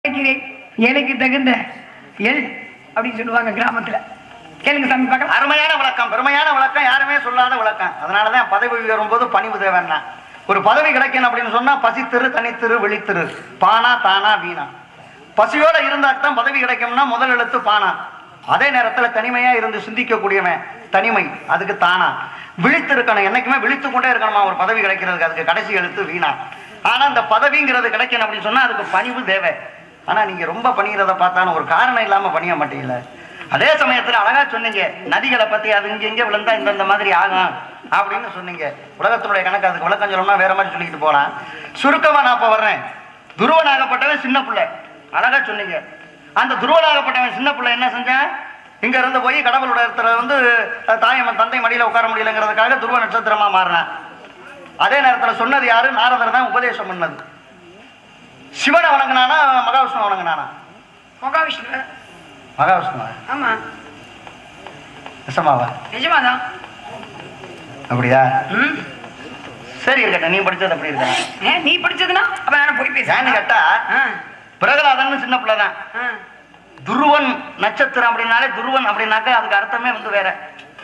கேட்கிறேன் எனக்கு தகுந்த எல் அப்படின்னு சொல்லுவாங்க கிராமத்துல கேளுங்க சாமி பார்க்கலாம் அருமையான விளக்கம் பெருமையான விளக்கம் யாருமே சொல்லாத விளக்கம் அதனாலதான் பதவி உயரும் போது பணிவு தேவைன்னா ஒரு பதவி கிடைக்கணும் அப்படின்னு சொன்னா பசித்திரு தனித்திரு விழித்திரு பானா தானா வீணா பசியோட இருந்தா தான் பதவி கிடைக்கும்னா முதல் எழுத்து பானா அதே நேரத்துல தனிமையா இருந்து சிந்திக்கக்கூடியவன் தனிமை அதுக்கு தானா விழித்திருக்கணும் என்னைக்குமே விழித்து கொண்டே இருக்கணுமா ஒரு பதவி கிடைக்கிறதுக்கு அதுக்கு கடைசி எழுத்து வீணா ஆனா அந்த பதவிங்கிறது கிடைக்கணும் அப்படின்னு சொன்னா அதுக்கு பணிவு தேவை ஆனா நீங்க ரொம்ப பணிகிறத பார்த்தாலும் ஒரு காரணம் இல்லாம பணிய மாட்டீங்கல்ல அதே சமயத்துல அழகா சொன்னீங்க நதிகளை பத்தி அது இங்க இங்க விழுந்தா இந்த இந்த மாதிரி ஆகும் அப்படின்னு சொன்னீங்க உலகத்தினுடைய கணக்கு அதுக்கு விளக்கம் சொல்லணும்னா வேற மாதிரி சொல்லிக்கிட்டு போலாம் சுருக்கமா நான் இப்ப வர்றேன் துருவனாகப்பட்டவன் சின்ன பிள்ளை அழகா சொன்னீங்க அந்த துருவனாகப்பட்டவன் சின்ன பிள்ளை என்ன செஞ்சான் இங்க இருந்து போய் கடவுளோட இடத்துல வந்து அஹ், தாயம்மன் தந்தை மடியில உட்கார முடியலங்கிறதுக்காக துருவ நட்சத்திரமா மாறினான் அதே நேரத்துல சொன்னது யாரு நாரதர் தான் உபதேசம் பண்ணது சிவனை வணங்கினானா மகாவிஷ்ணு வணங்கினானா மகாவிஷ்ணு மகாவிஷ்ணுவா ஆமா நிசமாவா நிஜமாதான் அப்படியா ம் சரி இருக்கட்டும் நீ படிச்சது அப்படி இருக்கா ஏன் நீ படிச்சதுன்னா அப்ப நான் போய் ஏன்னு பேசுறேன் கேட்டா பிரகலாதன் சின்ன பிள்ளை தான் துருவன் நட்சத்திரம் அப்படின்னாலே துருவன் அப்படின்னாக்க அதுக்கு அர்த்தமே வந்து வேற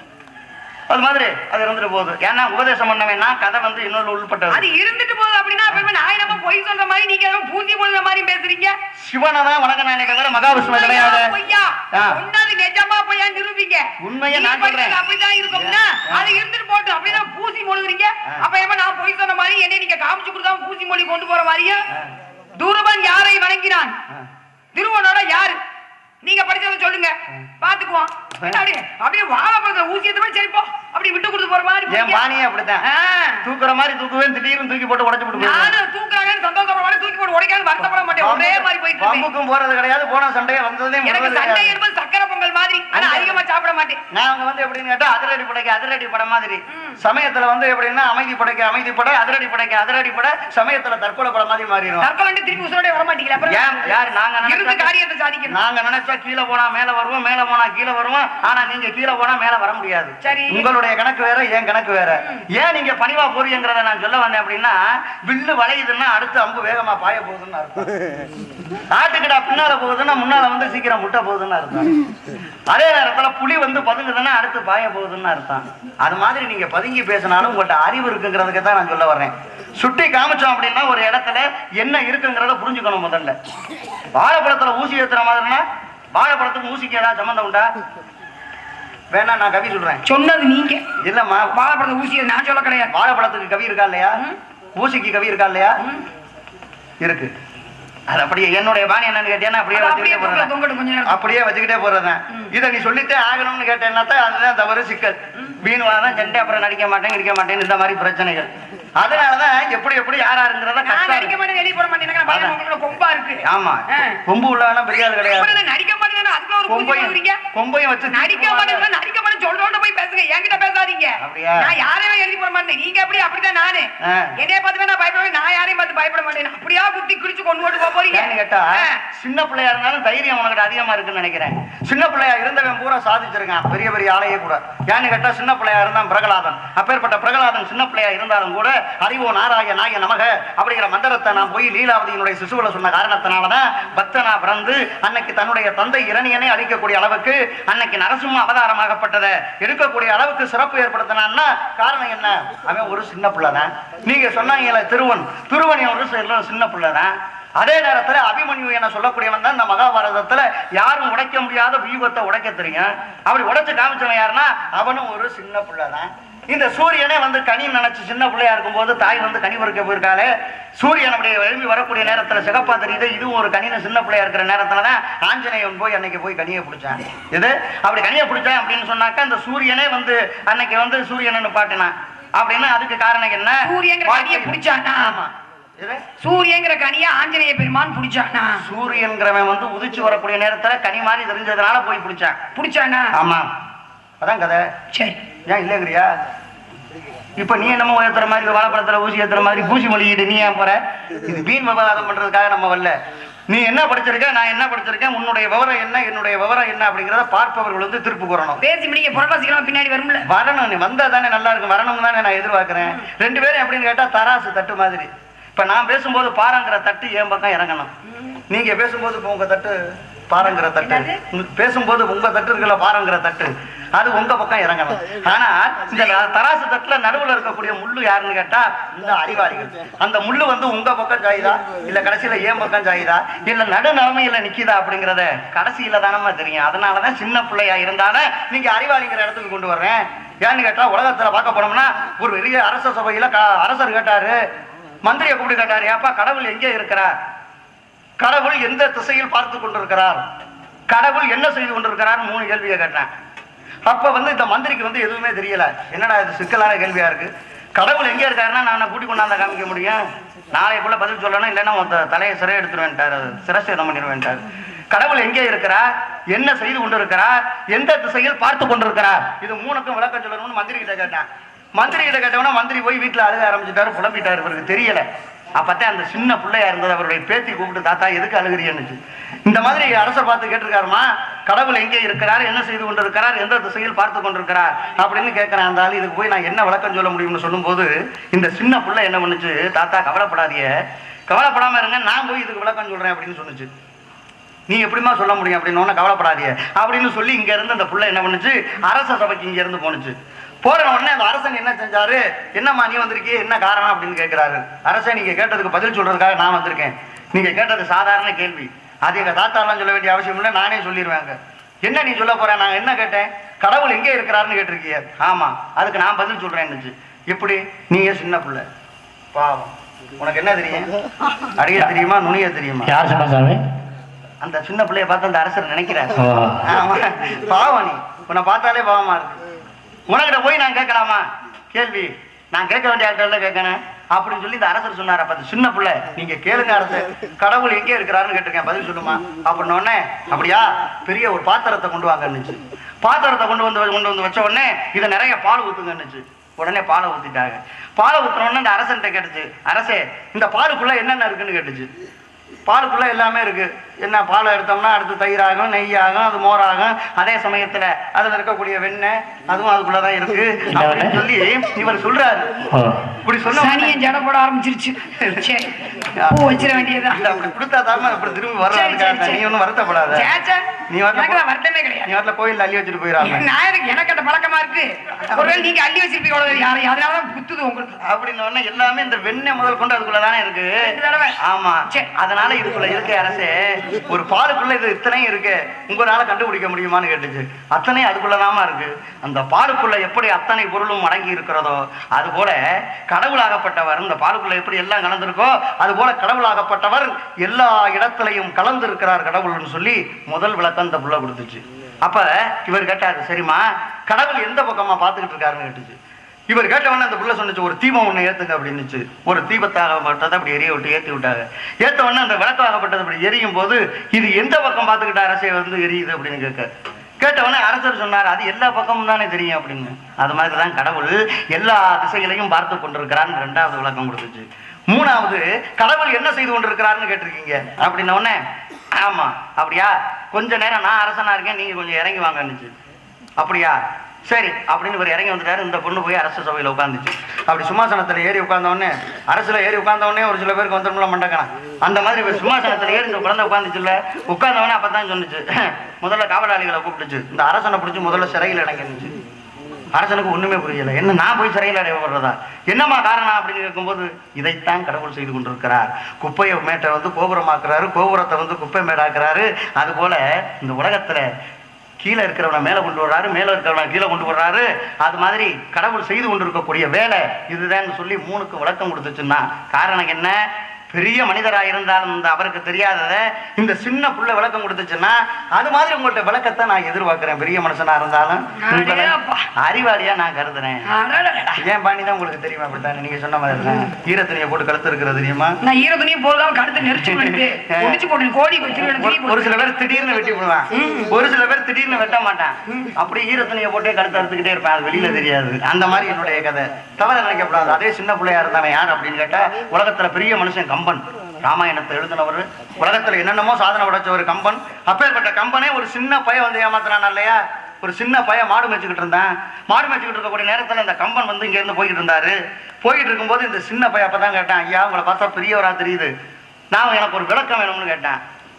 அது மாதிரி அது இருந்துட்டு போகுது ஏன்னா உபதேசம் பண்ணவேன்னா கதை வந்து இன்னொரு உள்பட்டது அது இருந்துட்டு போகுது அப்படின்னா அப்ப நான் என்னமோ பொய் சொல்ற மாதிரி நீங்க என்னமோ பூசி போடுற மாதிரி பேசுறீங்க சிவனை தான் வணங்கினானே தவிர மகாவிஷ்ணு கிடையாது பொய்யா ஆ. சொன்னது நிஜமா பொய்யா நிரூபிங்க உண்மையை நீ நான் படிச்சது சொல்றேன். அப்படிதான் இருக்கும்னா ஆ. அது இருந்துட்டு போட்டு அப்படிதான் பூசி மொழுகுறீங்க ஆ. அப்ப என்னமோ நான் பொய் சொன்ன மாதிரி என்னை நீங்க காமிச்சு கொடுத்தா பூசி மொழி கொண்டு போற மாதிரியும் ஆ. துருவன் யாரை வணங்கினான் ஆ. திருவனோட யாரு நீங்க படிச்சதை சொல்லுங்க பாத்துக்குவோம் என்ன அப்படியே அப்படியே வாழைப்பழத்தை ஊசியத்தை போய் சரிப்போ அப்படி விட்டு கொடுத்து போற மாதிரி என் போறீங்க. பாணியே அப்படித்தான் ஆ. தூக்குற மாதிரி தூக்குவேன் திடீர்னு தூக்கி போட்டு உடைச்சு போட்டு போயிடுவேன். நானும் தூக்குறாங்கன்னு சந்தோஷப்பட மாட்டேன் தூக்கி போட்டு உடைக்காது வருத்தப்பட மாட்டேன் ஒரே மாதிரி போயிட்டு இருப்பேன். பம்புக்கும் போறது கிடையாது போன சண்டையே வந்ததே எனக்கு முடிவது சண்டை கிடையாது. என்பது சக்கரை பொங்கல் மாதிரி ஆனா அந்த- அதிகமா சாப்பிட மாட்டேன் நாங்க வந்து எப்படின்னு கேட்டா அதிரடி படைக்கு அதிரடி படம் மாதிரி ம். சமயத்துல வந்து எப்படின்னா அமைதி படைக்கு அமைதி படை அதிரடி படைக்கு அதிரடி படை சமயத்துல தற்கொலை படம் மாதிரி மாறிடும் தற்கொலை திருப்பி உசுரோட வர மாட்டீங்களா அப்புறம் ஏன் யார் நாங்க இருந்து நினைச்சா காரியத்தை சாதிக்கணும் நாங்க நினைச்சா கீழே போனா மேல வருவோம் மேல போனா கீழே வருவோம் ஆனா நீங்க கீழே போனா மேல வர முடியாது சரி. உங்களுடைய கணக்கு வேற என் கணக்கு வேற ஏன் நீங்க பணிவா போறீங்கிறத நான் சொல்ல வந்தேன் அப்படின்னா வில்லு வளையுதுன்னா அடுத்து அம்பு வேகமா பாய போகுதுன்னு அர்த்தம் ஆட்டுக்கடா பின்னால போகுதுன்னா முன்னால வந்து சீக்கிரம் முட்டை போகுதுன்னு அர்த்தம் அதே நேரத்துல புலி வந்து பதுங்குதுன்னா அடுத்து பாய போகுதுன்னு அர்த்தம் அது மாதிரி நீங்க பதுங்கி பேசினாலும் உங்கள்ட்ட அறிவு இருக்குங்கிறதுக்கு தான் நான் சொல்ல வர்றேன் சுட்டி காமிச்சோம் அப்படின்னா ஒரு இடத்துல என்ன இருக்குங்கிறத புரிஞ்சுக்கணும் முதல்ல வாழைப்பழத்துல ஊசி ஏத்துற மாதிரினா வாழைப்பழத்துக்கு ஊசிக்கு ஏதாவது சம்மந்தம் உண்டா வேணா நான் கவி சொல்றேன் சொன்னது நீங்க இல்லம்மா வாழைப்பழத்தை ஊசியை நான் சொல்ல கிடையாது வாழைப்பழத்துக்கு கவி இருக்கா இல்லையா ம். ஊசிக்கு கவி இருக்கா இல்லையா ம். இருக்கு அது அப்படியே என்னுடைய பாணி என்னன்னு கேட்டேன்னா அப்படியே அது அப்படியே வச்சுக்கிட்டே தொங்கல, போறேன் தொங்கட்டும் கொஞ்ச நேரம். அப்படியே வச்சுக்கிட்டே போறேன் இதை நீ சொல்லிட்டே ஆகணும்னு கேட்டேன்னா தான் அதுதான் தவறு சிக்கல் வீணுவாதான் சண்டை அப்புறம் நடிக்க மாட்டேன் இருக்க மாட்டேன் இந்த மாதிரி பிரச்சனைகள் அதனாலதான் எப்படி எப்படி யாராருங்கிறத நான் நடிக்க கஷ்டம் மாட்டேன் வெளியே போட மாட்டேன் எனக்கு பயம் உங்களுக்கு கொம்பா இருக்கு ஆமா ஆ. கொம்பு உள்ளவனா பெரிய ஆள் கிடையாது அப்புறம் நான் நடிக்க மாட்டேன் அதுக்குள்ள ஒரு பூசி கொம்பையும் போடுறீங்க கொம்பையும் வச்சு நடிக்க மாட்டேன் நடிக்க மாட்டேன் சொல்றோட போய் பேசுங்க என்கிட்ட பேசாதீங்க அப்படியா? நான் யாரையும் எழுதி போட மாட்டேன் நீங்க எப்படி அப்படிதான் நானு ஆ. என்னைய பார்த்து நான் பயப்படுவேன் நான் யாரையும் பார்த்து பயப்பட மாட்டேன் அப்படியா குத்தி கிழிச்சு கொண்டு போட்டு போக போறீங்க ஏன்னு கேட்டா ஆ. சின்ன பிள்ளையா இருந்தாலும் தைரியம் உனக்கிட்ட அதிகமா இருக்குன்னு நினைக்கிறேன் சின்ன பிள்ளையா இருந்தவன் பூரா சாதிச்சிருக்கான் பெரிய பெரிய ஆளையே கூட ஏன்னு கேட்டா சின்ன பிள்ளையா இருந்தான் பிரகலாதன் அப்பேற்பட்ட பிரகலாதன் சின்ன பிள்ளையா இருந்தாலும் கூட அறிவோ நாராய நாய நமக அப்படிங்கிற மந்திரத்தை நான் போய் லீலாவதியினுடைய சிசுவில சொன்ன காரணத்தினாலதான் பக்தனா பிறந்து அன்னைக்கு தன்னுடைய தந்தை இரணியனை அழிக்கக்கூடிய அளவுக்கு அன்னைக்கு நரசிம்ம அவதாரமாகப்பட்டதை எடுக்கக்கூடிய அளவுக்கு சிறப்பு ஏற்படுத்தினான்னா காரணம் என்ன அவன் ஒரு சின்ன பிள்ளைதான் நீங்க சொன்னாங்கல்ல திருவன் திருவன் ஒரு சின்ன- சின்ன பிள்ளைதான் அதே நேரத்துல அபிமன்யு என சொல்லக்கூடியவன் தான் இந்த மகாபாரதத்துல யாரும் உடைக்க முடியாத வியூகத்தை உடைக்க தெரியும் அப்படி உடைச்சு காமிச்சவன் யாருன்னா அவனும் ஒரு சின்ன பிள்ளைதான் இந்த சூரியனே வந்து கனி நினைச்சு சின்ன பிள்ளையா இருக்கும்போது தாய் வந்து கனி பறிக்க போயிருக்காளே சூரியன் அப்படி எழும்பி வரக்கூடிய நேரத்துல சிகப்பா தெரியுது இதுவும் ஒரு கனின சின்ன பிள்ளையா இருக்கிற நேரத்துல தான் ஆஞ்சநேயன் போய் அன்னைக்கு போய் கனியை பிடிச்சான் இது அப்படி கனியை பிடிச்சான் அப்படின்னு சொன்னாக்கா இந்த சூரியனே வந்து அன்னைக்கு வந்து சூரியனை பாட்டினான் அப்படின்னா அதுக்கு காரணம் என்ன சூரியங்கிற கனியை பிடிச்சானா? ஆமா இது சூரியங்கிற கனியா ஆஞ்சநேய பெருமான் புடிச்சானா சூரியன்கிறவன் வந்து உதிச்சு வரக்கூடிய நேரத்துல கனி மாதிரி தெரிஞ்சதுனால போய் பிடிச்சான் புடிச்சானா ஆமா அதான் கதை சரி ஏன் இல்லைங்கிறியா இப்ப நீ என்னமோ ஏத்துற மாதிரி வாழைப்பழத்துல ஊசி ஏத்துற மாதிரி பூசி மொழிகிட்டு நீ ஏன் போற இது வீண் விவாதம் பண்றதுக்காக நம்ம வரல நீ என்ன படிச்சிருக்க நான் என்ன படிச்சிருக்கேன் உன்னுடைய விவரம் என்ன என்னுடைய விவரம் என்ன அப்படிங்கறத பார்ப்பவர்கள் வந்து திருப்பு கூறணும் பேசி முடிக்க புறவாசிக்கலாம் பின்னாடி வரும்ல வரணும் நீ வந்தா தானே நல்லா இருக்கும் வரணும் தானே நான் எதிர்பார்க்கிறேன் ரெண்டு பேரும் எப்படின்னு கேட்டா தராசு தட்டு மாதிரி இப்ப நான் பேசும்போது பாருங்கிற தட்டு என் பக்கம் இறங்கணும் நீங்க பேசும்போது இப்ப உங்க தட்டு பாருங்கிற தட்டு என்னது? உங்க- பேசும்போது உங்க தட்டு இருக்கல பாருங்கிற தட்டு அது உங்க பக்கம் இறங்கணும் ஆனா இந்த ல- தராசு தட்டுல நடுவுல இருக்கக்கூடிய முள்ளு யாருன்னு கேட்டா இந்த அறிவாளிகள் அந்த முள்ளு வந்து உங்க பக்கம் சாயுதா இல்ல கடைசியில ஏன் பக்கம் சாயுதா இல்ல நடு நிலைமையில நிக்குதா அப்படிங்கறத கடைசியில தானமா தெரியும் அதனாலதான் சின்ன பிள்ளையா இருந்தாலும் நீங்க அறிவாளிங்கிற இடத்துக்கு கொண்டு வர்றேன் ஏன்னு கேட்டா உலகத்துல பார்க்க போனோம்னா ஒரு பெரிய அரச சபையில க- அரசர் கேட்டாரு மந்திரியை கூப்பிட்டு கேட்டாரு ஏப்பா கடவுள் எங்கே இருக்கிறார் கடவுள் எந்த திசையில் பார்த்து கொண்டிருக்கிறார் கடவுள் என்ன செய்து கொண்டிருக்கிறார் மூணு கேள்வியை கேட்டேன் அப்ப வந்து இந்த மந்திரிக்கு வந்து எதுவுமே தெரியல என்னடா இது சிக்கலான கேள்வியா இருக்கு கடவுள் எங்க இருக்காருன்னா நான் கூட்டி கொண்டாந்து காமிக்க முடியும் நாளைக்குள்ள பதில் சொல்லணும் இல்லைன்னா உன் த- தலையை சிறை எடுத்துருவேன்ட்டாரு சிரசேதம் பண்ணிடுவேன்ட்டாரு கடவுள் எங்கே இருக்கிறார் என்ன செய்து கொண்டிருக்கிறார் எந்த திசையில் பார்த்து கொண்டிருக்கிறார் இது மூணுக்கும் விளக்கம் சொல்லணும்னு மந்திரி கிட்ட கேட்டேன் மந்திரி கிட்ட கேட்டவனா மந்திரி போய் வீட்டுல அழுக ஆரம்பிச்சிட்டாரு புலம்பிட்டாரு இவருக்கு தெரியல அப்பதான் அந்த சின்ன பிள்ளையா இருந்தது அவருடைய பேத்தி கூப்பிட்டு தாத்தா எதுக்கு அழுகிறீன்னு இந்த மாதிரி அரசர் பார்த்து கேட்டிருக்காருமா கடவுள் எங்கே இருக்கிறார் என்ன செய்து கொண்டிருக்கிறார் எந்த திசையில் பார்த்து கொண்டிருக்கிறார் அப்படின்னு கேட்கிறேன் அந்த ஆளு இதுக்கு போய் நான் என்ன விளக்கம் சொல்ல முடியும்னு சொல்லும்போது இந்த சின்ன பிள்ளை என்ன பண்ணுச்சு தாத்தா கவலைப்படாதீங்க கவலைப்படாம இருங்க நான் போய் இதுக்கு விளக்கம் சொல்றேன் அப்படின்னு சொன்னுச்சு நீ எப்படிம்மா சொல்ல முடியும் அப்படின்னு ஒன்றும் கவலைப்படாதீங்க அப்படின்னு சொல்லி இங்க இருந்து அந்த புள்ள என்ன பண்ணுச்சு அரச சபைக்கு இங்க இருந்து போனுச்சு போன உடனே அந்த அரசன் என்ன செஞ்சாரு என்னம்மா நீ வந்திருக்கிய என்ன காரணம் அப்படின்னு கேட்கிறாரு அரசன் நீங்க கேட்டதுக்கு பதில் சொல்றதுக்காக நான் வந்திருக்கேன் நீங்க கேட்டது சாதாரண கேள்வி அது எங்க தாத்தாலாம் சொல்ல வேண்டிய அவசியம் இல்லை நானே சொல்லிடுவேங்க என்ன நீ சொல்ல போற நான் என்ன கேட்டேன் கடவுள் எங்கே இருக்கிறாருன்னு கேட்டிருக்கிய ஆமா அதுக்கு நான் பதில் சொல்றேன்னுச்சு எப்படி நீங்க சின்ன புள்ள பாவம் உனக்கு என்ன தெரியும் அடிய தெரியுமா நுனிய தெரியுமா யார் சொன்னா சாமி அந்த சின்ன பிள்ளைய பார்த்து அந்த அரசர் நினைக்கிறார் ஓ. ஆமா. பாவம் நீ உன்னை பார்த்தாலே பாவமா இருக்கு உனக்கிட்ட போய் நான் கேட்கலாமா கேள்வி நான் கேட்க வேண்டிய ஆட்கள் கேட்கணும் அப்படின்னு சொல்லி இந்த அரசர் சொன்னார் அப்ப அந்த சின்ன பிள்ளை நீங்க கேளுங்க அரசர் கடவுள் எங்கே இருக்கிறாருன்னு கேட்டிருக்கேன் பதில் சொல்லுமா அப்படின்னு உடனே அப்படியா பெரிய ஒரு பாத்திரத்தை கொண்டு வாங்கன்னுச்சு பாத்திரத்தை கொண்டு வந்து கொண்டு வந்து வச்ச உடனே இதை நிறைய பால் ஊத்துங்கன்னுச்சு உடனே பாலை ஊத்திட்டாங்க பாலை ஊத்துன உடனே இந்த அரசன்ட்ட கேட்டுச்சு அரசே இந்த பாலுக்குள்ள என்னென்ன இருக்குன்னு கேட்டுச்சு பாலுக்குள்ள எல்லாமே இருக்கு என்ன பாலை எடுத்தோம்னா அடுத்து தயிர் ஆகும் நெய் ஆகும் அது மோர் ஆகும் அதே சமயத்துல அதுல இருக்கக்கூடிய வெண்ணெய் அதுவும் அதுக்குள்ளதான் இருக்கு அப்படின்னு சொல்லி இவர் சொல்றாரு ஓ இப்படி சொன்ன உடனே- சனியன் ஜட போட ஆரம்பிச்சிருச்சு சரி பூ வச்சிட வேண்டியதுதான் இல்ல, அப்படி கொடுத்தா தாம அப்படி திரும்பி சரி, வர்றதுக்காக சரி. நீ ஒண்ணும் வருத்தப்படாத சே, சே. நீ வரல எனக்கு தான் வருத்தமே நீ கிடையாது வரல கோயில் அள்ளி வச்சுட்டு போயிடாம நான் எனக்கு எனக்கு அந்த பழக்கமா இருக்கு ஒருவேளை நீங்க அள்ளி வச்சிருப்பீங்க அவ்வளவு யாரு அதனாலதான் குத்துது உங்களுக்கு அப்படின்னு உடனே எல்லாமே இந்த வெண்ணெய் முதல் கொண்டு அதுக்குள்ள தானே இருக்கு ரெண்டு தடவை. ஆமா சரி. அதனால இதுக்குள்ள இருக்கு அரசே ஒரு பாலுக்குள்ள இது இத்தனையும் இருக்கு உங்களால கண்டுபிடிக்க முடியுமான்னு கேட்டுச்சு அத்தனை அதுக்குள்ளதாமா இருக்கு அந்த பாலுக்குள்ள எப்படி அத்தனை பொருளும் அடங்கி இருக்கிறதோ அது போல கடவுளாகப்பட்டவர் இந்த பாலுக்குள்ள எப்படி எல்லாம் கலந்திருக்கோ அது போல கடவுளாகப்பட்டவர் எல்லா இடத்திலையும் கலந்து இருக்கிறார் கடவுள்னு சொல்லி முதல் விளக்கம் இந்த புள்ள கொடுத்துச்சு அப்ப இவர் கேட்டாரு சரிம்மா கடவுள் எந்த பக்கமா பார்த்துக்கிட்டு இருக்காருன்னு கேட்டுச்சு இவர் கேட்டவொடனே அந்த புள்ள சொன்னுச்சு ஒரு தீபம் ஒண்ணு ஏத்துங்க அப்படின்னுச்சு ஒரு தீபத்தாகப்பட்டதை அப்படி எரிய விட்டு ஏத்தி விட்டாங்க ஏத்த உடனே அந்த விளக்காகப்பட்டது அப்படி எரியும் போது இது எந்த பக்கம் பார்த்துக்கிட்ட அரசை வந்து எரியுது அப்படின்னு கேட்க கேட்டவொடனே அரசர் சொன்னார் அது எல்லா பக்கமும் தானே தெரியும் அப்படின்னு அது மாதிரி தான் கடவுள் எல்லா திசைகளையும் பார்த்து கொண்டிருக்கிறான்னு ரெண்டாவது விளக்கம் கொடுத்துச்சு மூணாவது கடவுள் என்ன செய்து கொண்டிருக்கிறாருன்னு கேட்டிருக்கீங்க அப்படின்ன உடனே ஆமா அப்படியா கொஞ்ச நேரம் நான் அரசனா இருக்கேன் நீங்க கொஞ்சம் இறங்கி வாங்கன்னுச்சு அப்படியா சரி அப்படின்னு இவர் இறங்கி வந்துட்டாரு இந்த பொண்ணு போய் அரசு சபையில உட்காந்துச்சு அப்படி சிம்மாசனத்துல ஏறி உட்கார்ந்த உடனே அரசுல ஏறி உட்கார்ந்த உடனே ஒரு சில பேருக்கு வந்துடும்ல மண்டக்கணும் அந்த மாதிரி இவர் சிம்மாசனத்துல ஏறி இந்த குழந்தை உட்காந்துச்சுல்ல உட்கார்ந்த உடனே அப்பதான் சொன்னுச்சு முதல்ல காவலாளிகளை கூப்பிட்டுச்சு இந்த அரசனை பிடிச்சி முதல்ல சிறையில் அடங்கிருந்துச்சு அரசனுக்கு ஒண்ணுமே புரியல என்ன நான் போய் சிறையில் அடையப்படுறதா என்னம்மா காரணம் அப்படின்னு கேட்கும்போது இதைத்தான் கடவுள் செய்து கொண்டிருக்கிறார் குப்பையை மேட்டை வந்து கோபுரமாக்குறாரு கோபுரத்தை வந்து குப்பை மேடாக்குறாரு அது போல இந்த உலகத்துல கீழே இருக்கிறவனை மேலே கொண்டு வர்றாரு மேலே இருக்கிறவனை கீழே கொண்டு வர்றாரு அது மாதிரி கடவுள் செய்து கொண்டிருக்கக்கூடிய வேலை இதுதான் சொல்லி மூணுக்கு விளக்கம் கொடுத்துச்சுன்னா காரணம் என்ன பெரிய மனிதரா இருந்தாலும் இந்த அவருக்கு தெரியாததை இந்த சின்ன புள்ள விளக்கம் கொடுத்துச்சுன்னா அது மாதிரி உங்கள்ட்ட விளக்கத்தை நான் எதிர்பார்க்கிறேன் பெரிய மனுஷனா இருந்தாலும் உங்களை அடேப்பா. அறிவாளியா நான் கருதுறேன் அடடடடா. ஏன் பாணி தான் உங்களுக்கு தெரியுமா அப்படித்தானே நீங்க சொன்ன மாதிரி தான் ஈரத்துணியை போட்டு கழுத்து இருக்கிறது தெரியுமா நான் ஈர துணியை போடுதான் கழுத்து நெரிச்சு விடுது முடிச்சு போட்டு கோடி வச்சிருவேன் ஒரு- ஒரு சில பேர் திடீர்னு வெட்டி விடுவான் ஒரு சில பேர் திடீர்னு வெட்ட மாட்டான் அப்படி ஈரத்துணியை போட்டே கழுத்து அறுத்துக்கிட்டே இருப்பேன் அது வெளியில தெரியாது அந்த மாதிரி என்னுடைய கதை தவறு நினைக்கப்படாது அதே சின்ன பிள்ளையா இருந்தானே யார் அப்படின்னு கேட்டா உலகத்துல பெரிய மனுஷன் கம்பன் ராமாயணத்தை எழுதினவர் உலகத்துல என்னென்னமோ சாதனை படைச்சவர் கம்பன் அப்பேற்பட்ட கம்பனே ஒரு சின்ன பையன் வந்து ஏமாத்துறான் இல்லையா ஒரு சின்ன பையன் மாடு மேய்ச்சிக்கிட்டு இருந்தான் மாடு மேய்ச்சிக்கிட்டு இருக்கக்கூடிய நேரத்துல இந்த கம்பன் வந்து இங்க இருந்து போய்கிட்டு இருந்தாரு போயிட்டு இருக்கும்போது இந்த சின்ன பையன் அப்பதான் கேட்டான் ஐயா உங்களை பார்த்தா பெரியவரா தெரியுது நான் எனக்கு ஒரு விளக்கம் வேணும்னு கேட்டேன்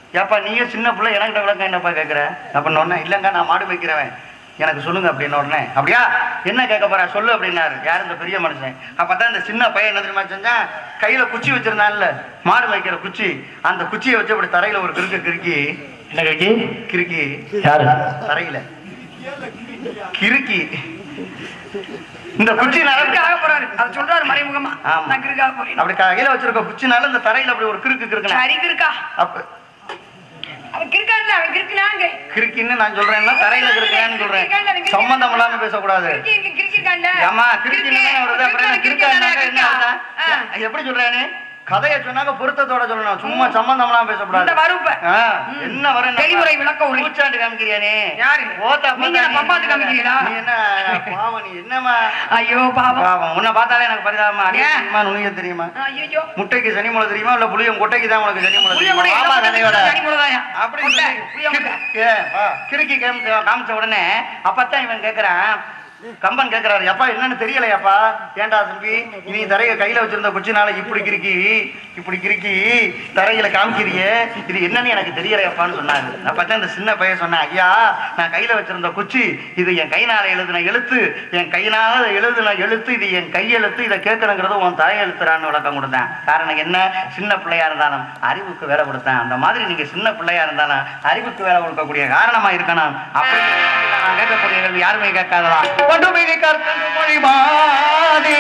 ஏப்பா நீயே சின்ன பிள்ளை எனக்கிட்ட விளக்கம் என்னப்பா கேட்குற அப்படின்னு உடனே இல்லைங்க நான் மாடு வைக்கிறவன் எனக்கு சொல்லுங்க அப்படின்னு உடனே அப்படியா என்ன கேட்க போறா சொல்லு அப்படின்னாரு யார் இந்த பெரிய மனுஷன் அப்பதான் இந்த சின்ன பையன் என்ன தெரியுமா செஞ்சான் கையில குச்சி வச்சிருந்தான்ல மாடு வைக்கிற குச்சி அந்த குச்சியை வச்சு அப்படி தரையில ஒரு கிறுக்கு கிறுக்கி என்ன கட்சி கிறுக்கி யாரு தரையில கிறுக்கி இந்த குச்சி நடக்க கிறுக்காக போறாரு அதை சொல்றாரு மறைமுகமா ஆமா. நான் கிறுக்காக போறேன் அப்படி கையில வச்சிருக்க குச்சினால இந்த தரையில அப்படி ஒரு கிறுக்கு கிறுக்குன சரி கிறுக்கா அப்ப அவன் கிறுக்கான்ல அவன் கிறுக்குனாங்க கிறுக்கின்னு நான் சொல்றேன்னா தரையில கிறுக்கேன்னு சொல்றேன் சம்பந்தம் இல்லாம பேசக்கூடாது கிறுக்கி இங்க கிறுக்கிருக்கான்ல ஏமா கிறுக்கின்னு வருது அப்புறம் என்ன கிறுக்கான்னாக்க என்ன அர்த்தம்? ஆ. எப்படி சொல்றானே கதையை சொன்னாக்க பொருத்தத்தோட சொல்லணும் சும்மா சம்பந்தம் இல்லாம இந்த பேசக்கூடாது வருப்ப ஆ, என்ன வர தெளிவுரை விளக்க உரை. பூச்சாண்டு காமிக்கிறியானே யாரு? ஓத்தா நீங்க என்ன பம்பாத்து காமிக்கிறீங்களா? நீ என்ன பாவம் நீ என்னமா ஐயோ பாவம் பாவம் உன்னை பார்த்தாலே எனக்கு பரிதாபமா அடிக்க ஏன்? தெரியுமா நுழைய தெரியுமா ஐயோ முட்டைக்கு சனி முளை தெரியுமா இல்ல புளியம் கொட்டைக்கு தான் உனக்கு சனி முளை புளிய தெரியுமா முட்டை வாமா எல்லாம் கதையோட சனி முளைதாயா? அப்படி முட்டை, சொல்லி புளிய முட்டை. கிறுக்கி- ஏ, வா. கிறுக்கி காமிச்ச காமிச்ச உடனே அப்பத்தான் இவன் கேக்குறான் கம்பன் கேக்குறாரு எப்பா என்னன்னு தெரியலையாப்பா ஏன்டா தம்பி நீ தரைய கையில வச்சிருந்த குச்சினால இப்படி கிறுக்கி இப்படி கிறுக்கி தரையில காமிக்கிறியே இது என்னன்னு எனக்கு தெரியலையாப்பான்னு சொன்னாரு அப்பதான் இந்த சின்ன பையன் சொன்னேன் ஐயா நான் கையில வச்சிருந்த குச்சி இது என் கைனால எழுதின எழுத்து என் கையினால எழுதின எழுத்து இது என் கையெழுத்து இதை கேட்கணுங்கிறது உன் தலையெழுத்துறான்னு விளக்கம் கொடுத்தேன் காரணம் என்ன சின்ன பிள்ளையா இருந்தாலும் அறிவுக்கு வேலை கொடுத்தேன் அந்த மாதிரி நீங்க சின்ன பிள்ளையா இருந்தாலும் அறிவுக்கு வேலை கொடுக்கக்கூடிய காரணமா இருக்கணும் அப்படி நான் கேட்கக்கூடிய கேள்வி யாருமே கேட்காததா படுமிதி கற்கண்டு மொழிமாதே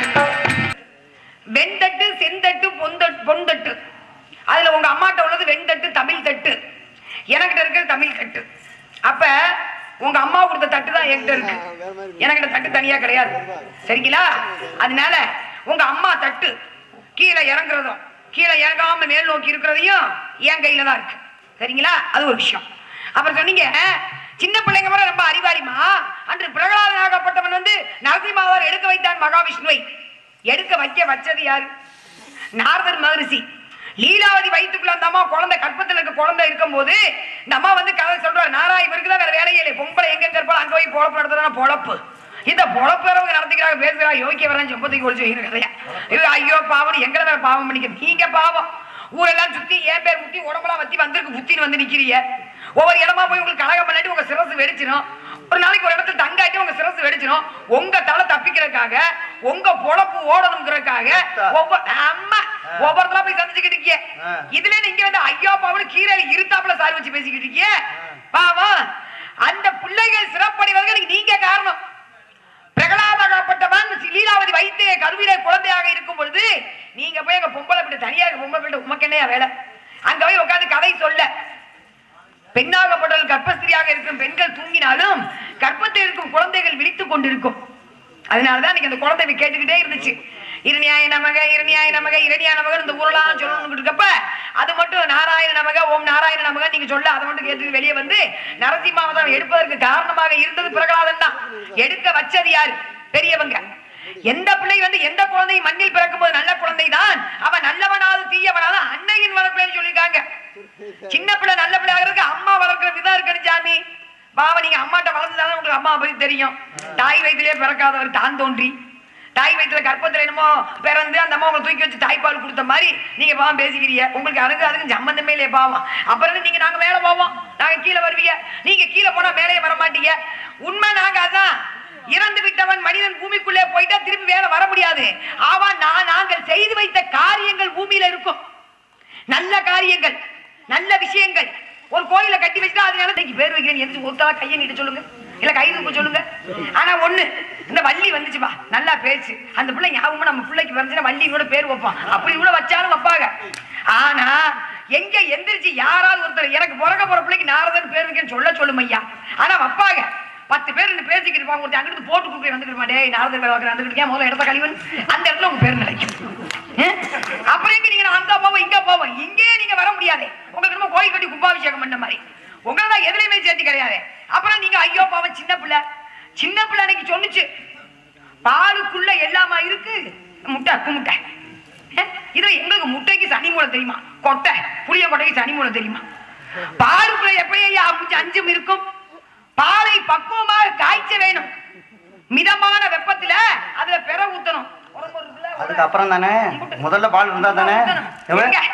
வெண்தட்டு செந்தட்டு பொந்தட்டு பொந்தட்டு அதுல உங்க அம்மாட்ட உள்ளது வெண்தட்டு தமிழ் தட்டு எனக்கிட்ட இருக்கிறது தமிழ் தட்டு அப்ப உங்க அம்மா கொடுத்த தட்டு தான் என்கிட்ட இருக்கு எனக்கிட்ட தட்டு தனியா கிடையாது சரிங்களா அதனால உங்க அம்மா தட்டு கீழே இறங்குறதும் கீழே இறங்காம மேல் நோக்கி இருக்கிறதையும் என் கையில தான் இருக்கு சரிங்களா அது ஒரு விஷயம் அப்புறம் சொன்னீங்க சின்ன பிள்ளைங்க கூட ரொம்ப அறிவாளிமா அன்று பிரகலாதனாகப்பட்டவன் வந்து நரசிம்மாவார் எடுக்க வைத்தான் மகாவிஷ்ணுவை எடுக்க வைக்க வச்சது யாரு நாரதர் மகரிஷி லீலாவதி வயிற்றுக்குள்ள அந்த அம்மா குழந்தை கற்பத்துல இருக்க குழந்தை இருக்கும்போது இந்த அம்மா வந்து கதை சொல்றாரு நாரா இவருக்கு தான் வேற வேலையே இல்லை பொம்பளை எங்க இருப்பாலும் அங்க போய் பொழப்பு நடத்துறா பொழப்பு இந்த பொழப்புறவங்க நடத்திக்கிறாங்க பேசுறா யோகிக்க வரேன் செம்பத்துக்கு ஒழிச்சு வைக்கிற கதையா இது ஐயோ பாவம் எங்களை வேற பாவம் பண்ணிக்க நீங்க பாவம் ஊரெல்லாம் சுத்தி ஏன் பேர் முத்தி உடம்பெல்லாம் வத்தி வந்திருக்கு புத்தின்னு வந்து நிக்கிறீங்க ஒவ்வொரு இடமா போய் உங்களுக்கு கலகம் பண்ணிட்டு உங்க சிரசு வெடிச்சிடும் ஒரு நாளைக்கு ஒரு இடத்துல தங்காட்டி உங்க சிரசு வெடிச்சிடும் உங்க தலை தப்பிக்கிறதுக்காக உங்க பொழப்பு ஓடணுங்கிறதுக்காக ஒவ்வொரு அம்மா ஒவ்வொருத்தரா போய் சந்திச்சுக்கிட்டு இருக்கீங்க ஆ. இதுல நீங்க வந்து ஐயோ பாவம் கீழே இருத்தாப்புல சாரி வச்சு பேசிக்கிட்டு இருக்கீங்க பாவம் அந்த பிள்ளைகள் சிறப்படைவதற்கு நீங்க காரணம் பிரகலாதகப்பட்டவன் லீலாவதி வைத்து கருவிலே குழந்தையாக இருக்கும் பொழுது நீங்க போய் அங்க பொம்பளை பிள்ளை தனியா இருக்க பொம்பளை பிள்ளை உமக்கு என்னையா வேலை அங்க போய் உட்கார்ந்து கதை சொல்ல பெண்ணாகப்பட்டவர்கள் கர்ப்பஸ்திரியாக இருக்கும் பெண்கள் தூங்கினாலும் கர்ப்பத்தில் இருக்கும் குழந்தைகள் விழித்துக் கொண்டிருக்கும் அதனாலதான் நீங்க அந்த குழந்தை கேட்டுக்கிட்டே இருந்துச்சு இருநியாய நமக இருநியாய நமக இரணியா நமக இந்த ஊரெல்லாம் சொல்லணும்னு இருக்கப்ப அது மட்டும் நாராயண நமக ஓம் நாராயண நமக நீங்க சொல்ல அதை மட்டும் கேட்டு வெளியே வந்து நரசிம்மாவதாரம் எடுப்பதற்கு காரணமாக இருந்தது பிரகலாதன் தான் எடுக்க வச்சது யாரு பெரியவங்க எந்த பிள்ளை வந்து எந்த குழந்தை மண்ணில் பிறக்கும் போது நல்ல குழந்தை தான் அவன் நல்லவனாவது தீயவனாவது அன்னையின் வளர்ப்பேன்னு சொல்லியிருக்காங்க சின்ன பிள்ளை நல்ல பிள்ளை ஆகிறதுக்கு அம்மா வளர்க்கிற விதம் இருக்கணும் சாமி பாவம் நீங்க அம்மாட்ட வளர்ந்துதானே உங்களுக்கு அம்மா பத்தி தெரியும் தாய் வயிற்றிலே பிறக்காதவர் தான் தோன்றி தாய் வயிற்றுல கற்பத்துல என்னமோ பிறந்து அந்த அம்மா உங்களை தூக்கி வச்சு தாய்ப்பால் கொடுத்த மாதிரி நீங்க பாவம் பேசிக்கிறீங்க உங்களுக்கு அதுக்கு அதுக்கு சம்பந்தமே இல்லையே பாவம் அப்புறம் என்ன நீங்க நாங்க மேல போவோம் நாங்க கீழே வருவீங்க நீங்க கீழே போனா மேலே வர மாட்டீங்க உண்மை நாங்க அதான் இறந்து விட்டவன் மனிதன் பூமிக்குள்ளே போயிட்டா திருப்பி வேற வர முடியாது அவன் நான் நாங்கள் செய்து வைத்த காரியங்கள் பூமியில இருக்கும் நல்ல காரியங்கள் நல்ல விஷயங்கள் ஒரு கோயில கட்டி வச்சுட்டா அதனால இன்னைக்கு பேர் வைக்கிறேன் எந்த ஒருத்தவா கையை நீட்ட சொல்லுங்க இல்ல கை தூக்க சொல்லுங்க ஆனா ஒண்ணு இந்த வள்ளி வந்துச்சுப்பா நல்லா பேச்சு அந்த பிள்ளை ஞாபகமா நம்ம பிள்ளைக்கு வந்துச்சுன்னா வள்ளி கூட பேர் வைப்போம் அப்படி கூட வச்சாலும் வைப்பாங்க ஆனா எங்க எந்திரிச்சு யாராவது ஒருத்தர் எனக்கு பிறக்க போற பிள்ளைக்கு நாரதன் பேர் வைக்கன்னு சொல்ல சொல்லும் ஐயா ஆனா வைப்பாங்க பத்து பேர் நின்னு பேசிக்கிட்டு இருப்பாங்க ஒருத்தர் அங்கிட்டு போட்டு கொடுக்க வந்துக்கிட்டு மாட்டே நாரதன் பேர் வைக்கிறேன் வந்துக்கிட்டு ஏன் முதல்ல இடத்த கழிவன் அந்த இடத்துல உங்க பேர் நிலைக்கும் ஏன்? அப்புறம் எங்க நீங்க அங்க போவோம் இங்க போவோம் இங்கே நீங்க வர முடியாது உங்களுக்கு நம்ம கோயில் கட்டி கும்பாபிஷேகம் பண்ண மாதிரி உங்களை தான் எதுலையுமே சேர்த்து கிடையாது அப்புறம் நீங்க ஐயோ பாவம் சின்ன பிள்ளை சின்ன பிள்ளை அன்னைக்கு சொன்னுச்சு பாலுக்குள்ள எல்லாமா இருக்கு முட்டை அக்கு முட்டை ஏன்? இதுல எங்களுக்கு முட்டைக்கு சனி மூலம் தெரியுமா கொட்டை புளிய கொட்டைக்கு சனி மூலம் தெரியுமா பாலுக்குள்ள எப்பயும் அஞ்சு அஞ்சும் இருக்கும் பாலை பக்குவமாக காய்ச்ச வேணும் மிதமான வெப்பத்துல அதுல பெற ஊத்தணும் உடம்பு இருக்குல்ல, அதுக்கு அப்புறம் தானே முதல்ல பால் இருந்தா தானே எவ்வளவு? எங்க?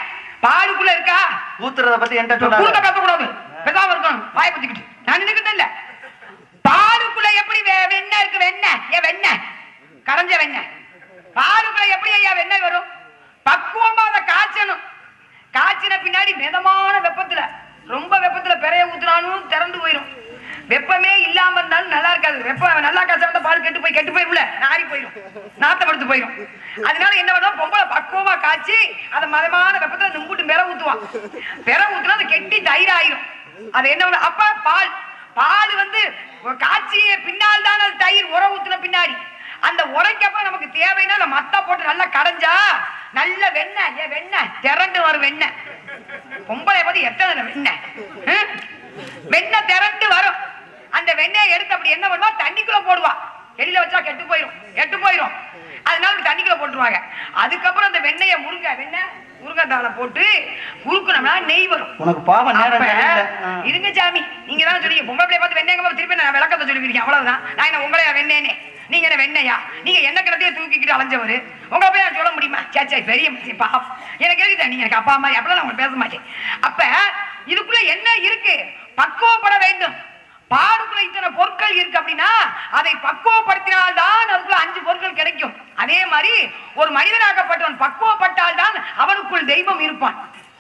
பாலுக்குள்ள இருக்கா ஊத்துறத பத்தி என்கிட்ட குறுக்க சொல்லாத பேசக்கூடாது பேசாம இருக்கணும் வாய பத்திக்கிட்டு நான் நினைக்கிட்டு இல்ல பாலுக்குள்ள எப்படி வெ- வெண்ணெய் இருக்கு வெண்ணெய் ஏன் வெண்ணெய் கரைஞ்ச வெண்ணெய் பாலுக்குள்ள எப்படி ஐயா வெண்ணெய் வரும் பக்குவமா அதை காய்ச்சணும் காய்ச்சின பின்னாடி மிதமான வெப்பத்துல ரொம்ப வெப்பத்துல பெறைய ஊத்துனாலும் திறந்து போயிடும் வெப்பமே இல்லாம இருந்தாலும் நல்லா இருக்காது வெப்பம் நல்லா காய்ச்சா வந்தா பால் கெட்டு போய் கெட்டு போயிரும்ல நாரி போயிடும் நாத்தம் எடுத்து போயிடும் அதனால என்ன பண்ணுவோம் பொம்பளை பக்குவமா காய்ச்சி அதை மதமான வெப்பத்துல நிம்புட்டு பெற ஊத்துவான் பெற ஊத்துனா அது கெட்டி தயிர் ஆயிரும் அது என்ன பண்ணும்? அப்ப பால் பால் வந்து காய்ச்சிய பின்னால் தான் அது தயிர் உர ஊத்துன பின்னாடி அந்த உரைக்கப்ப நமக்கு தேவைன்னா அந்த மத்தா போட்டு நல்லா கடைஞ்சா நல்ல வெண்ணெய் ஏன் வெண்ணெய் திரண்டு வரும் வெண்ணெய் பொம்பளை பத்தி எத்தனை வெண்ணெய் ஹம்? வெண்ணெய் திரண்டு வரும் அந்த வெண்ணெயை எடுத்து அப்படி என்ன பண்ணுவா தண்ணிக்குள்ள போடுவா வெளியில வச்சா கெட்டு போயிரும் கெட்டு போயிரும் அதனால அப்படி தண்ணிக்குள்ள போட்டுருவாங்க அதுக்கப்புறம் அந்த வெண்ணெயை முருங்க வெண்ணெய் முருங்கத்தால போட்டு குறுக்கணும்னா நெய் வரும் உனக்கு பாவம் நேரம் அப்ப, சரியில்லை. ஆ. இருங்க சாமி நீங்க தான் சொன்னீங்க பொம்பளை பிள்ளைய பார்த்து வெண்ணெய் திருப்பி நான் விளக்கத்தை சொல்லிருக்கீங்க அவ்வளவுதான் நான் என்ன உங்களையா வெண்ணேனே நீங்க என்ன வெண்ணையா நீங்க என்ன கிணத்தையே தூக்கிக்கிட்டு அலைஞ்சவரு உங்களை போய் நான் சொல்ல முடியுமா சேச்சா பெரிய மனுஷன், பாவம் எனக்கு எதுக்கு நீங்க எனக்கு அப்பா மாதிரி அப்பெல்லாம் நான் உங்களுக்கு பேச மாட்டேன் அப்ப இதுக்குள்ள என்ன இருக்கு பக்குவப்பட வேண்டும் பாடுக்குள்ள இத்தனை பொருட்கள் இருக்கு அப்படின்னா அதை பக்குவப்படுத்தினால்தான் அதுக்குள்ள அஞ்சு பொருட்கள் கிடைக்கும் அதே மாதிரி ஒரு மனிதனாகப்பட்டவன் பக்குவப்பட்டால் தான் அவனுக்குள் தெய்வம் இருப்பான்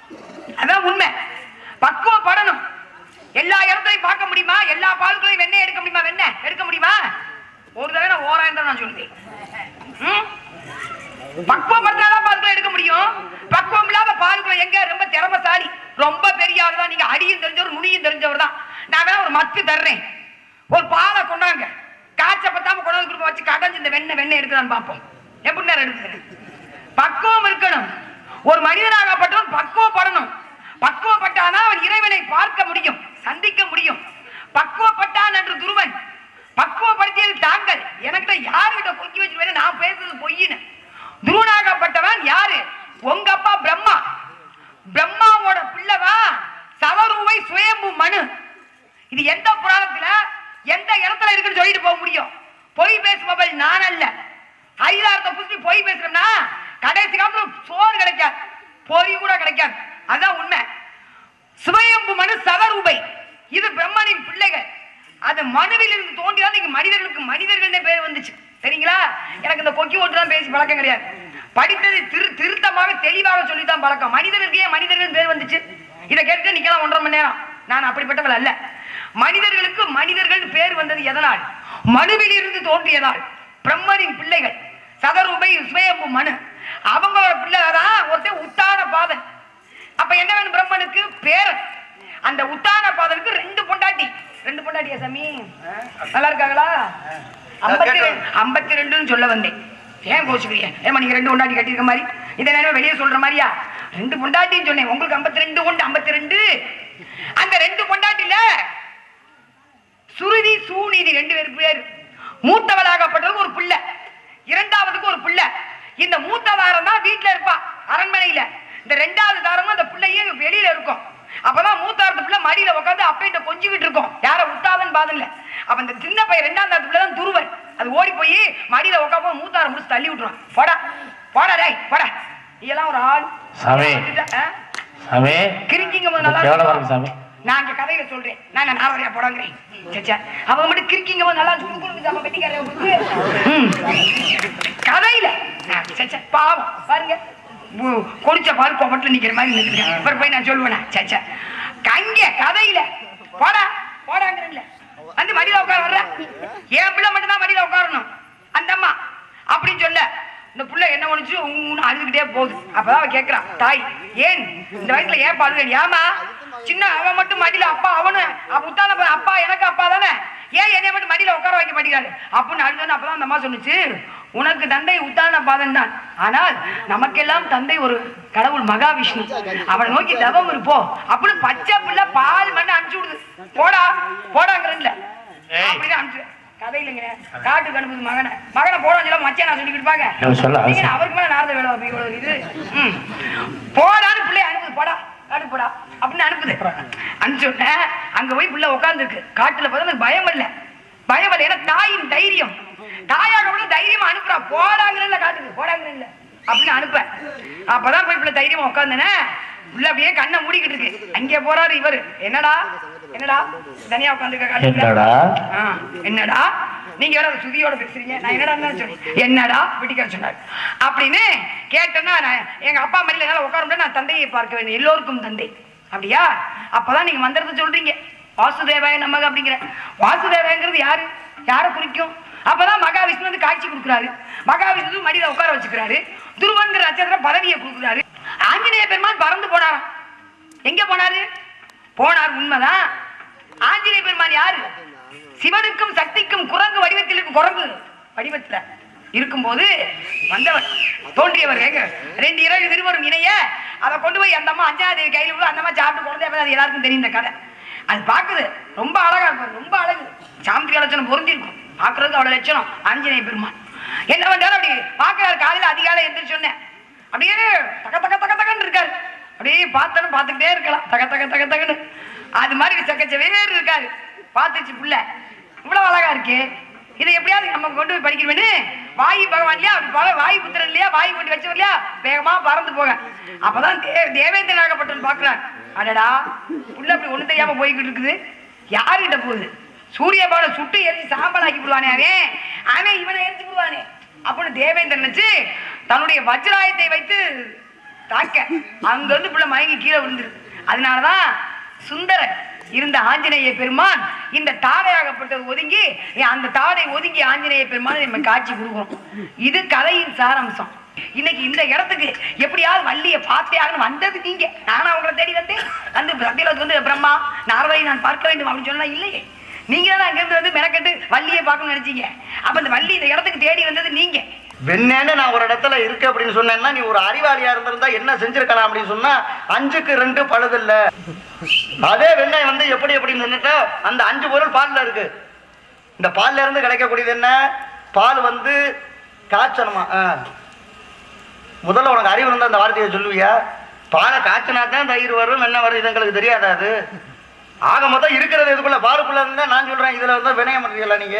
அதான் உண்மை பக்குவப்படணும் எல்லா இடத்துலையும் பார்க்க முடியுமா எல்லா பால்களையும் வெண்ணெய் எடுக்க முடியுமா வெண்ணெய் எடுக்க முடியுமா ஒரு தடவை நான் ஓராயிரம் தான் நான் சொல்லுவேன் ம்? பக்குவப்படுத்தாதான் பால்களை எடுக்க முடியும் பக்குவம் இல்லாத பால்களை எங்க ரொம்ப திறமசாலி ரொம்ப பெரிய ஆள் தான் நீங்க அடியும் தெரிஞ்சவர் நுனியும் தெரிஞ்சவர் தான் நான் வேணா ஒரு மத்து தர்றேன் ஒரு பாலை கொண்டாங்க காய்ச்ச பத்தாம கொண்டாந்து கொடுக்க வச்சு கடைஞ்சு இந்த வெண்ணெய் வெண்ணெய் எடுக்கலான்னு பார்ப்போம் எப்படி நேரம் எடுக்குது பக்குவம் இருக்கணும் ஒரு மனிதனாகப்பட்டவன் பக்குவப்படணும் பக்குவப்பட்டானா அவன் இறைவனை பார்க்க முடியும் சந்திக்க முடியும் பக்குவப்பட்டான் என்று துருவன் பக்குவப்படுத்தியது தாங்கள் எனக்கிட்ட யாருகிட்ட கொக்கி வச்சிருவேன் நான் பேசுறது பொய்யின்னு துருவனாகப்பட்டவன் யாரு உங்க அப்பா பிரம்மா பிரம்மாவோட பிள்ளைதான் சவரூவை சுயம்பு மனு இது எந்த புராணத்துல எந்த இடத்துல இருக்குன்னு சொல்லிட்டு போக முடியும் பொய் பேசுபவள் நான் அல்ல ஐதாரத்தை புரிஞ்சு பொய் பேசுறோம்னா கடைசி காலத்துல சோறு கிடைக்காது பொறி கூட கிடைக்காது அதான் உண்மை சுவயம்பு மனு சவரூபை இது பிரம்மனின் பிள்ளைகள் அது மனுவில் இருந்து தோன்றிதான் நீங்க மனிதர்களுக்கு மனிதர்கள் பேர் வந்துச்சு சரிங்களா எனக்கு இந்த கொக்கி ஓட்டு தான் பேசி பழக்கம் கிடையாது படித்தது திரு திருத்தமாக தெளிவாக சொல்லித்தான் பழக்கம் மனிதர்களுக்கு ஏன் மனிதர்கள் பேர் வந்துச்சு இதை கேட்டு நிக்கலாம் ஒன்றரை மணி நேரம் நான் அப்படிப்பட்டவள் அல்ல மனிதர்களுக்கு மனிதர்கள் பேர் வந்தது எதனால் மனுவில் இருந்து தோன்றியதால் பிரம்மனின் பிள்ளைகள் சதரூபை சுயம்பு மனு அவங்களோட பிள்ளை தான் ஒருத்தன் உத்தான பாதன் அப்ப என்ன வேணும் பிரம்மனுக்கு பேரன் அந்த உத்தான பாதனுக்கு ரெண்டு பொண்டாட்டி ரெண்டு பொண்டாட்டியா சாமி நல்லா இருக்காங்களா ஐம்பத்தி ரெண்டு ஐம்பத்தி ரெண்டுன்னு சொல்ல வந்தேன் ஏன் கோச்சுக்கிறீங்க ஏமா நீங்க ரெண்டு பொண்டாட்டி கட்டியிருக்க மாதிரி இதை நேரம் வெளியே சொல்ற மாதிரியா ரெண்டு பொண்டாட்டின்னு சொன்னேன் உங்களுக்கு ஐம்பத்தி ரெண்டு உண்டு ஐம்பத்தி ரெண்டு அந்த ரெண்டு பொண்டாட்டில சுருதி சூநீதி ரெண்டு பேருக்கு பேர் மூத்தவளாகப்பட்டது ஒரு பிள்ளை இரண்டாவதுக்கு ஒரு பிள்ளை இந்த மூத்த தாரம் தான் வீட்டுல இருப்பா அரண்மனையில இந்த ரெண்டாவது தாரமும் அந்த பிள்ளையும் வெளியில இருக்கும் அப்பதான் மூத்தாரத்து பிள்ளை மடியில உட்காந்து அப்பையிட்ட கொஞ்சிக்கிட்டு இருக்கும் யார விட்டாதன்னு பாதல்ல அப்ப இந்த சின்ன பையன் ரெண்டாம் தாரத்து பிள்ளை தான் துருவன் அது ஓடி போய் மடியில உட்காந்து மூத்தாரம் முடிச்சு தள்ளி விட்டுருவான் போடா போடா டேய் போடா நீ எல்லாம் ஒரு ஆள் சாமி. ஆ? சாமி கிறுக்கிங்க போது நல்லா கேவலமா இருக்கும். இருக்கு சாமி நான் இங்க கதையில சொல்றேன் நான் நான் நாவரையா போடாங்கிறேன் சச்சா அவங்க மட்டும் கிறுக்கிங்க போது நல்லா சுடு குடுக்கு சாம பெட்டிக்காரே ம். கதையில நான் சச்சா பாவம் பாருங்க உ- கொடிச்ச பால் கொப்பட்டில் நிக்கிற மாதிரி நிற்கிறேன் அப்புறம் போய் நான் சொல்லுவேனா சச்சா கங்க கதையில போடா போடாங்கிறேன்ல வந்து மடியில உட்கார வர்ற என் பிள்ளை மட்டும் தான் மடியில உட்காரணும் அந்த அம்மா அப்படின்னு சொல்ல இந்த புள்ள என்ன பண்ணுச்சு உன்னு அழுதுகிட்டே போகுது அப்பதான் அவ கேக்குறா தாய் ஏன் இந்த வயசுல ஏன் பாடுவேன் ஏமா சின்ன அவன் மட்டும் மடியில அப்பா அவனு அவ உத்தான பையன், அப்பா எனக்கு அப்பா தானே ஏன் என்னைய மட்டும் மடியில உட்கார வைக்க மாட்டேங்கிறாரு அப்படின்னு அழுதுன்னு அப்பதான் அந்த அம்மா சொன்னுச்சு உனக்கு தந்தை உத்தான பாதன் தான் ஆனால் நமக்கெல்லாம் தந்தை ஒரு கடவுள் மகாவிஷ்ணு அவனை நோக்கி தவம் இருப்போ அப்படின்னு பச்சை பிள்ளை பால் மண்ணு அனுப்பிச்சு விடுது போடா போடாங்கிறல்ல ஏய். அப்படின்னு அனுப்பிச்சு கதையிலங்க காட்டுக்கு அனுப்புது மகனை மகனை போடான்னு சொல்ல மச்சான் நான் சொல்லிக்கிட்டு இருப்பாங்க இவன் சொல்ல நீங்க அவசியம். அவருக்கு மேல நாரத வேலை அப்படி இவ்வளவு இது ம். போடான்னு பிள்ளை அனுப்புது போடா காட்டுக்கு போடா அப்படின்னு அனுப்புது அனுப்பிச்சு உடனே அங்க போய் பிள்ளை உட்காந்துருக்கு காட்டுல பார்த்தா எனக்கு பயம் இல்ல பயம் இல்லை ஏன்னா தாயின் தைரியம் தாயாக கூட தைரியமா அனுப்புறா போடாங்கன்னு காட்டுக்கு போடாங்கன்னு அப்படின்னு அனுப்ப அப்பதான் போய் பிள்ளை தைரியமா உட்காந்தனே உள்ள அப்படியே கண்ணை மூடிக்கிட்டு இருக்கு அங்கே போறாரு இவரு என்னடா என்னடா தனியா உட்காந்துருக்க என்னடா என்னடா நீங்க வேற சுதியோட பேசுறீங்க நான் என்னடா சொன்னேன் என்னடா வீட்டுக்கார சொன்னாரு அப்படின்னு கேட்டேன்னா நான் எங்க அப்பா மடியில என்னால உட்கார முடியாது நான் தந்தையை பார்க்க வேண்டும் எல்லோருக்கும் தந்தை அப்படியா அப்பதான் நீங்க மந்திரத்தை சொல்றீங்க வாசுதேவாய நமக அப்படிங்கிற வாசுதேவாங்கிறது யாரு யாரை குறிக்கும் அப்பதான் மகாவிஷ்ணு வந்து காட்சி கொடுக்குறாரு மகாவிஷ்ணு மடியில உட்கார வச்சுக்கிறாரு துருவன்கிற நட்சத்திரம் பதவியை கொடுக்குறாரு ஆஞ்சநேய பெருமான் பறந்து போனாராம் எங்க போனாரு போனார் உண்மைதான் ஆஞ்சநேய பெருமான் யாரு சிவனுக்கும் சக்திக்கும் குரங்கு வடிவத்தில் இருக்கும் குரங்கு வடிவத்துல இருக்கும்போது வந்தவர் தோன்றியவர் கேங்க ரெண்டு இரவு திருவரும் இணைய அதை கொண்டு போய் அந்த அம்மா அஞ்சாவது கையில விட அந்த அம்மா சாப்பிட்டு குழந்தை அப்ப அது எல்லாருக்கும் தெரியும் இந்த கதை அது பாக்குது ரொம்ப அழகா இருக்கும் ரொம்ப அழகு சாமுத்திரிக லட்சணம் பொருந்திருக்கும் பாக்குறதுக்கு அவ்வளவு லட்சணம் ஆஞ்சநேய பெருமான் என்ன பண்றாரு அப்படி பாக்குறாரு காலையில அதிகாலை எந்திரிச்சு சொன்னேன் அப்படியே தக தக தக தகன்னு இருக்காரு அப்படியே பார்த்தாலும் பார்த்துக்கிட்டே இருக்கலாம் தக தக தக தகன்னு அது மாதிரி சக்கச்ச வேறு இருக்காரு பார்த்துச்சு புள்ள இவ்வளவு அழகா இருக்கே இதை எப்படியாவது நம்ம கொண்டு போய் படிக்கணும்னு வாயு பகவான் இல்லையா அப்படி போல வாயு புத்திரன் இல்லையா வாயு கொண்டு வச்சவர் இல்லையா வேகமா பறந்து போக அப்பதான் தே- தேவேந்திர நாகப்பட்டன் பாக்குறான் அடடா புள்ள அப்படி ஒண்ணு தெரியாம போய்கிட்டு இருக்குது யாருகிட்ட போகுது சூரிய பால சுட்டு எரிஞ்சு சாம்பலாக்கி விடுவானே அவன் அவன் இவனை எரிஞ்சு விடுவானே அப்படின்னு தேவேந்திரன் நினைச்சு தன்னுடைய வஜ்ராயத்தை வைத்து தாக்க அங்க இருந்து புள்ள மயங்கி கீழே விழுந்துரு அதனாலதான் சுந்தரர் இருந்த ஆஞ்சநேய பெருமான் இந்த தாடையாகப்பட்டது ஒதுங்கி அந்த தாடை ஒதுங்கி ஆஞ்சநேய பெருமான் நம்ம காட்சி கொடுக்குறோம் இது கதையின் சாராம்சம் இன்னைக்கு இந்த இடத்துக்கு எப்படியாவது வள்ளியை பார்த்தே ஆகணும் வந்தது நீங்க நானா உங்களை தேடி வந்தேன் வந்து சத்தியலோகத்துக்கு வந்து பிரம்மா நாரதை நான் பார்க்க வேண்டும் அப்படின்னு சொன்னா இல்லையே நீங்க தான் அங்கிருந்து வந்து மெனக்கட்டு வள்ளியை பார்க்கணும்னு நினைச்சீங்க அப்ப இந்த வள்ளி இந்த இடத்துக்கு தேடி வந்தது நீங்க வெண்ணேன்னு நான் ஒரு இடத்துல இருக்கு அப்படின்னு சொன்னேன்னா நீ ஒரு அறிவாளியா இருந்திருந்தா என்ன செஞ்சிருக்கலாம் அப்படின்னு சொன்னா அஞ்சுக்கு ரெண்டு பழுதில்ல அதே வெண்ணெய் வந்து எப்படி எப்படின்னு சொன்னிட்டா அந்த அஞ்சு பொருள் பால்ல இருக்கு இந்த பால்ல இருந்து கிடைக்கக்கூடியது என்ன பால் வந்து காய்ச்சணுமா ஆ. முதல்ல உனக்கு அறிவு இருந்தா அந்த வார்த்தையை சொல்லுவியா பாலை காய்ச்சினா தான் தயிர் வரும் வெண்ணெய் வரும் இது எங்களுக்கு தெரியாதா அது ஆக மொத்தம் இருக்கிறது இதுக்குள்ள பாலுக்குள்ள இருந்தா நான் சொல்றேன் இதுல இருந்தா வினய மாட்டீங்களா நீங்க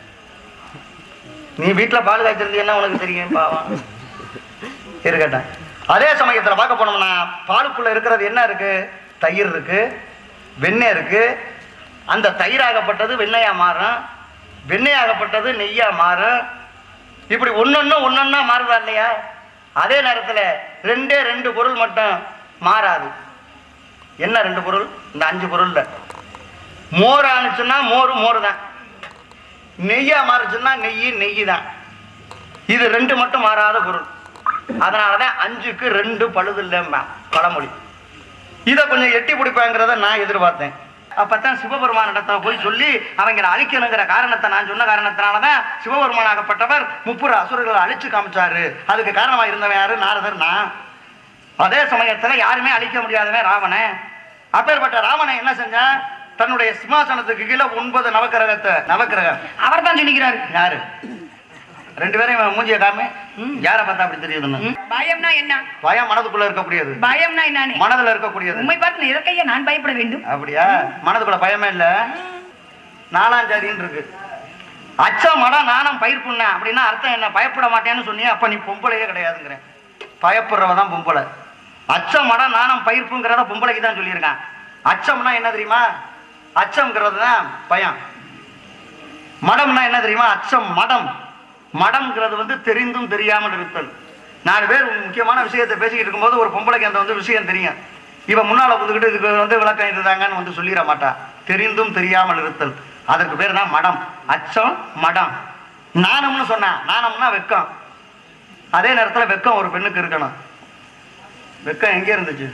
நீ வீட்டுல பால் காய்ச்சிருந்தீங்கன்னா உனக்கு தெரியும் பாவம் இருக்கட்டும் அதே சமயத்துல பார்க்க போனோம்னா பாலுக்குள்ள இருக்கிறது என்ன இருக்கு தயிர் இருக்கு வெண்ணெய் இருக்கு அந்த தயிராகப்பட்டது வெண்ணெயா மாறும் வெண்ணெயாகப்பட்டது நெய்யா மாறும் இப்படி ஒன்னொன்னு ஒன்னொன்னா மாறுதா இல்லையா அதே நேரத்துல ரெண்டே ரெண்டு பொருள் மட்டும் மாறாது என்ன ரெண்டு பொருள் இந்த அஞ்சு பொருள்ல மோர் ஆணுச்சுன்னா மோர் மோர் தான் நெய்யா மாறுச்சுன்னா நெய் நெய் தான் இது ரெண்டு மட்டும் மாறாத பொருள் அதனாலதான் அஞ்சுக்கு ரெண்டு பழுது இல்லைம்பா பழமொழி இதை கொஞ்சம் எட்டி பிடிப்பாங்கிறத நான் எதிர்பார்த்தேன் அப்பதான் சிவபெருமானிடத்தை போய் சொல்லி அவங்களை அழிக்கணுங்கிற காரணத்தை நான் சொன்ன காரணத்தினாலதான் சிவபெருமானாகப்பட்டவர் முப்புற அசுரர்களை அழிச்சு காமிச்சாரு அதுக்கு காரணமா இருந்தவன் யாரு நாரதர் நான் அதே சமயத்துல யாருமே அழிக்க முடியாதவன் ராவணன் அப்பேற்பட்ட ராவணன் என்ன செஞ்சான் தன்னுடைய சிம்மாசனத்துக்கு கீழே ஒன்பது நவக்கிரகத்தை நவக்கிரகம் அவர் தான் சொல்லிக்கிறாரு யாரு ரெண்டு பேரும் இவன் மூஞ்சிய காமி யாரை பார்த்தா அப்படி தெரியுதுன்னு பயம்னா என்ன பயம் மனதுக்குள்ள இருக்கக்கூடியது பயம்னா என்னன்னு மனதுல இருக்கக்கூடியது உண்மை பார்த்து எதற்கையா நான் பயப்பட வேண்டும் அப்படியா மனதுக்குள்ள பயமே இல்ல நாலாம் ஜாதின்னு இருக்கு அச்சம் மடம் நாணம் பயிர் புண்ண அப்படின்னா அர்த்தம் என்ன பயப்பட மாட்டேன்னு சொன்னியே அப்ப நீ பொம்பளையே கிடையாதுங்கிறேன் பயப்படுறவ தான் பொம்பளை அச்சம் மடம் நாணம் பயிர்ப்புங்கிறத பொம்பளைக்கு தான் சொல்லியிருக்கான் அச்சம்னா என்ன தெரியுமா அச்சம்ங்கிறது தான் பயம் மடம்னா என்ன தெரியுமா அச்சம் மடம் மடம்ங்கிறது வந்து தெரிந்தும் தெரியாமல் இருத்தல் நாலு பேர் முக்கியமான விஷயத்தை பேசிக்கிட்டு இருக்கும்போது ஒரு பொம்பளைக்கு அந்த வந்து விஷயம் தெரியும் இவன் முன்னால வந்துக்கிட்டு இதுக்கு வந்து விளக்கம் இதுதாங்கன்னு வந்து சொல்லிட மாட்டா தெரிந்தும் தெரியாமல் இருத்தல் அதற்கு பேர் தான் மடம் அச்சம் மடம் நாணம்னு சொன்னான் நாணம்னா வெக்கம் அதே நேரத்துல வெக்கம் ஒரு பெண்ணுக்கு இருக்கணும் வெக்கம் எங்க இருந்துச்சு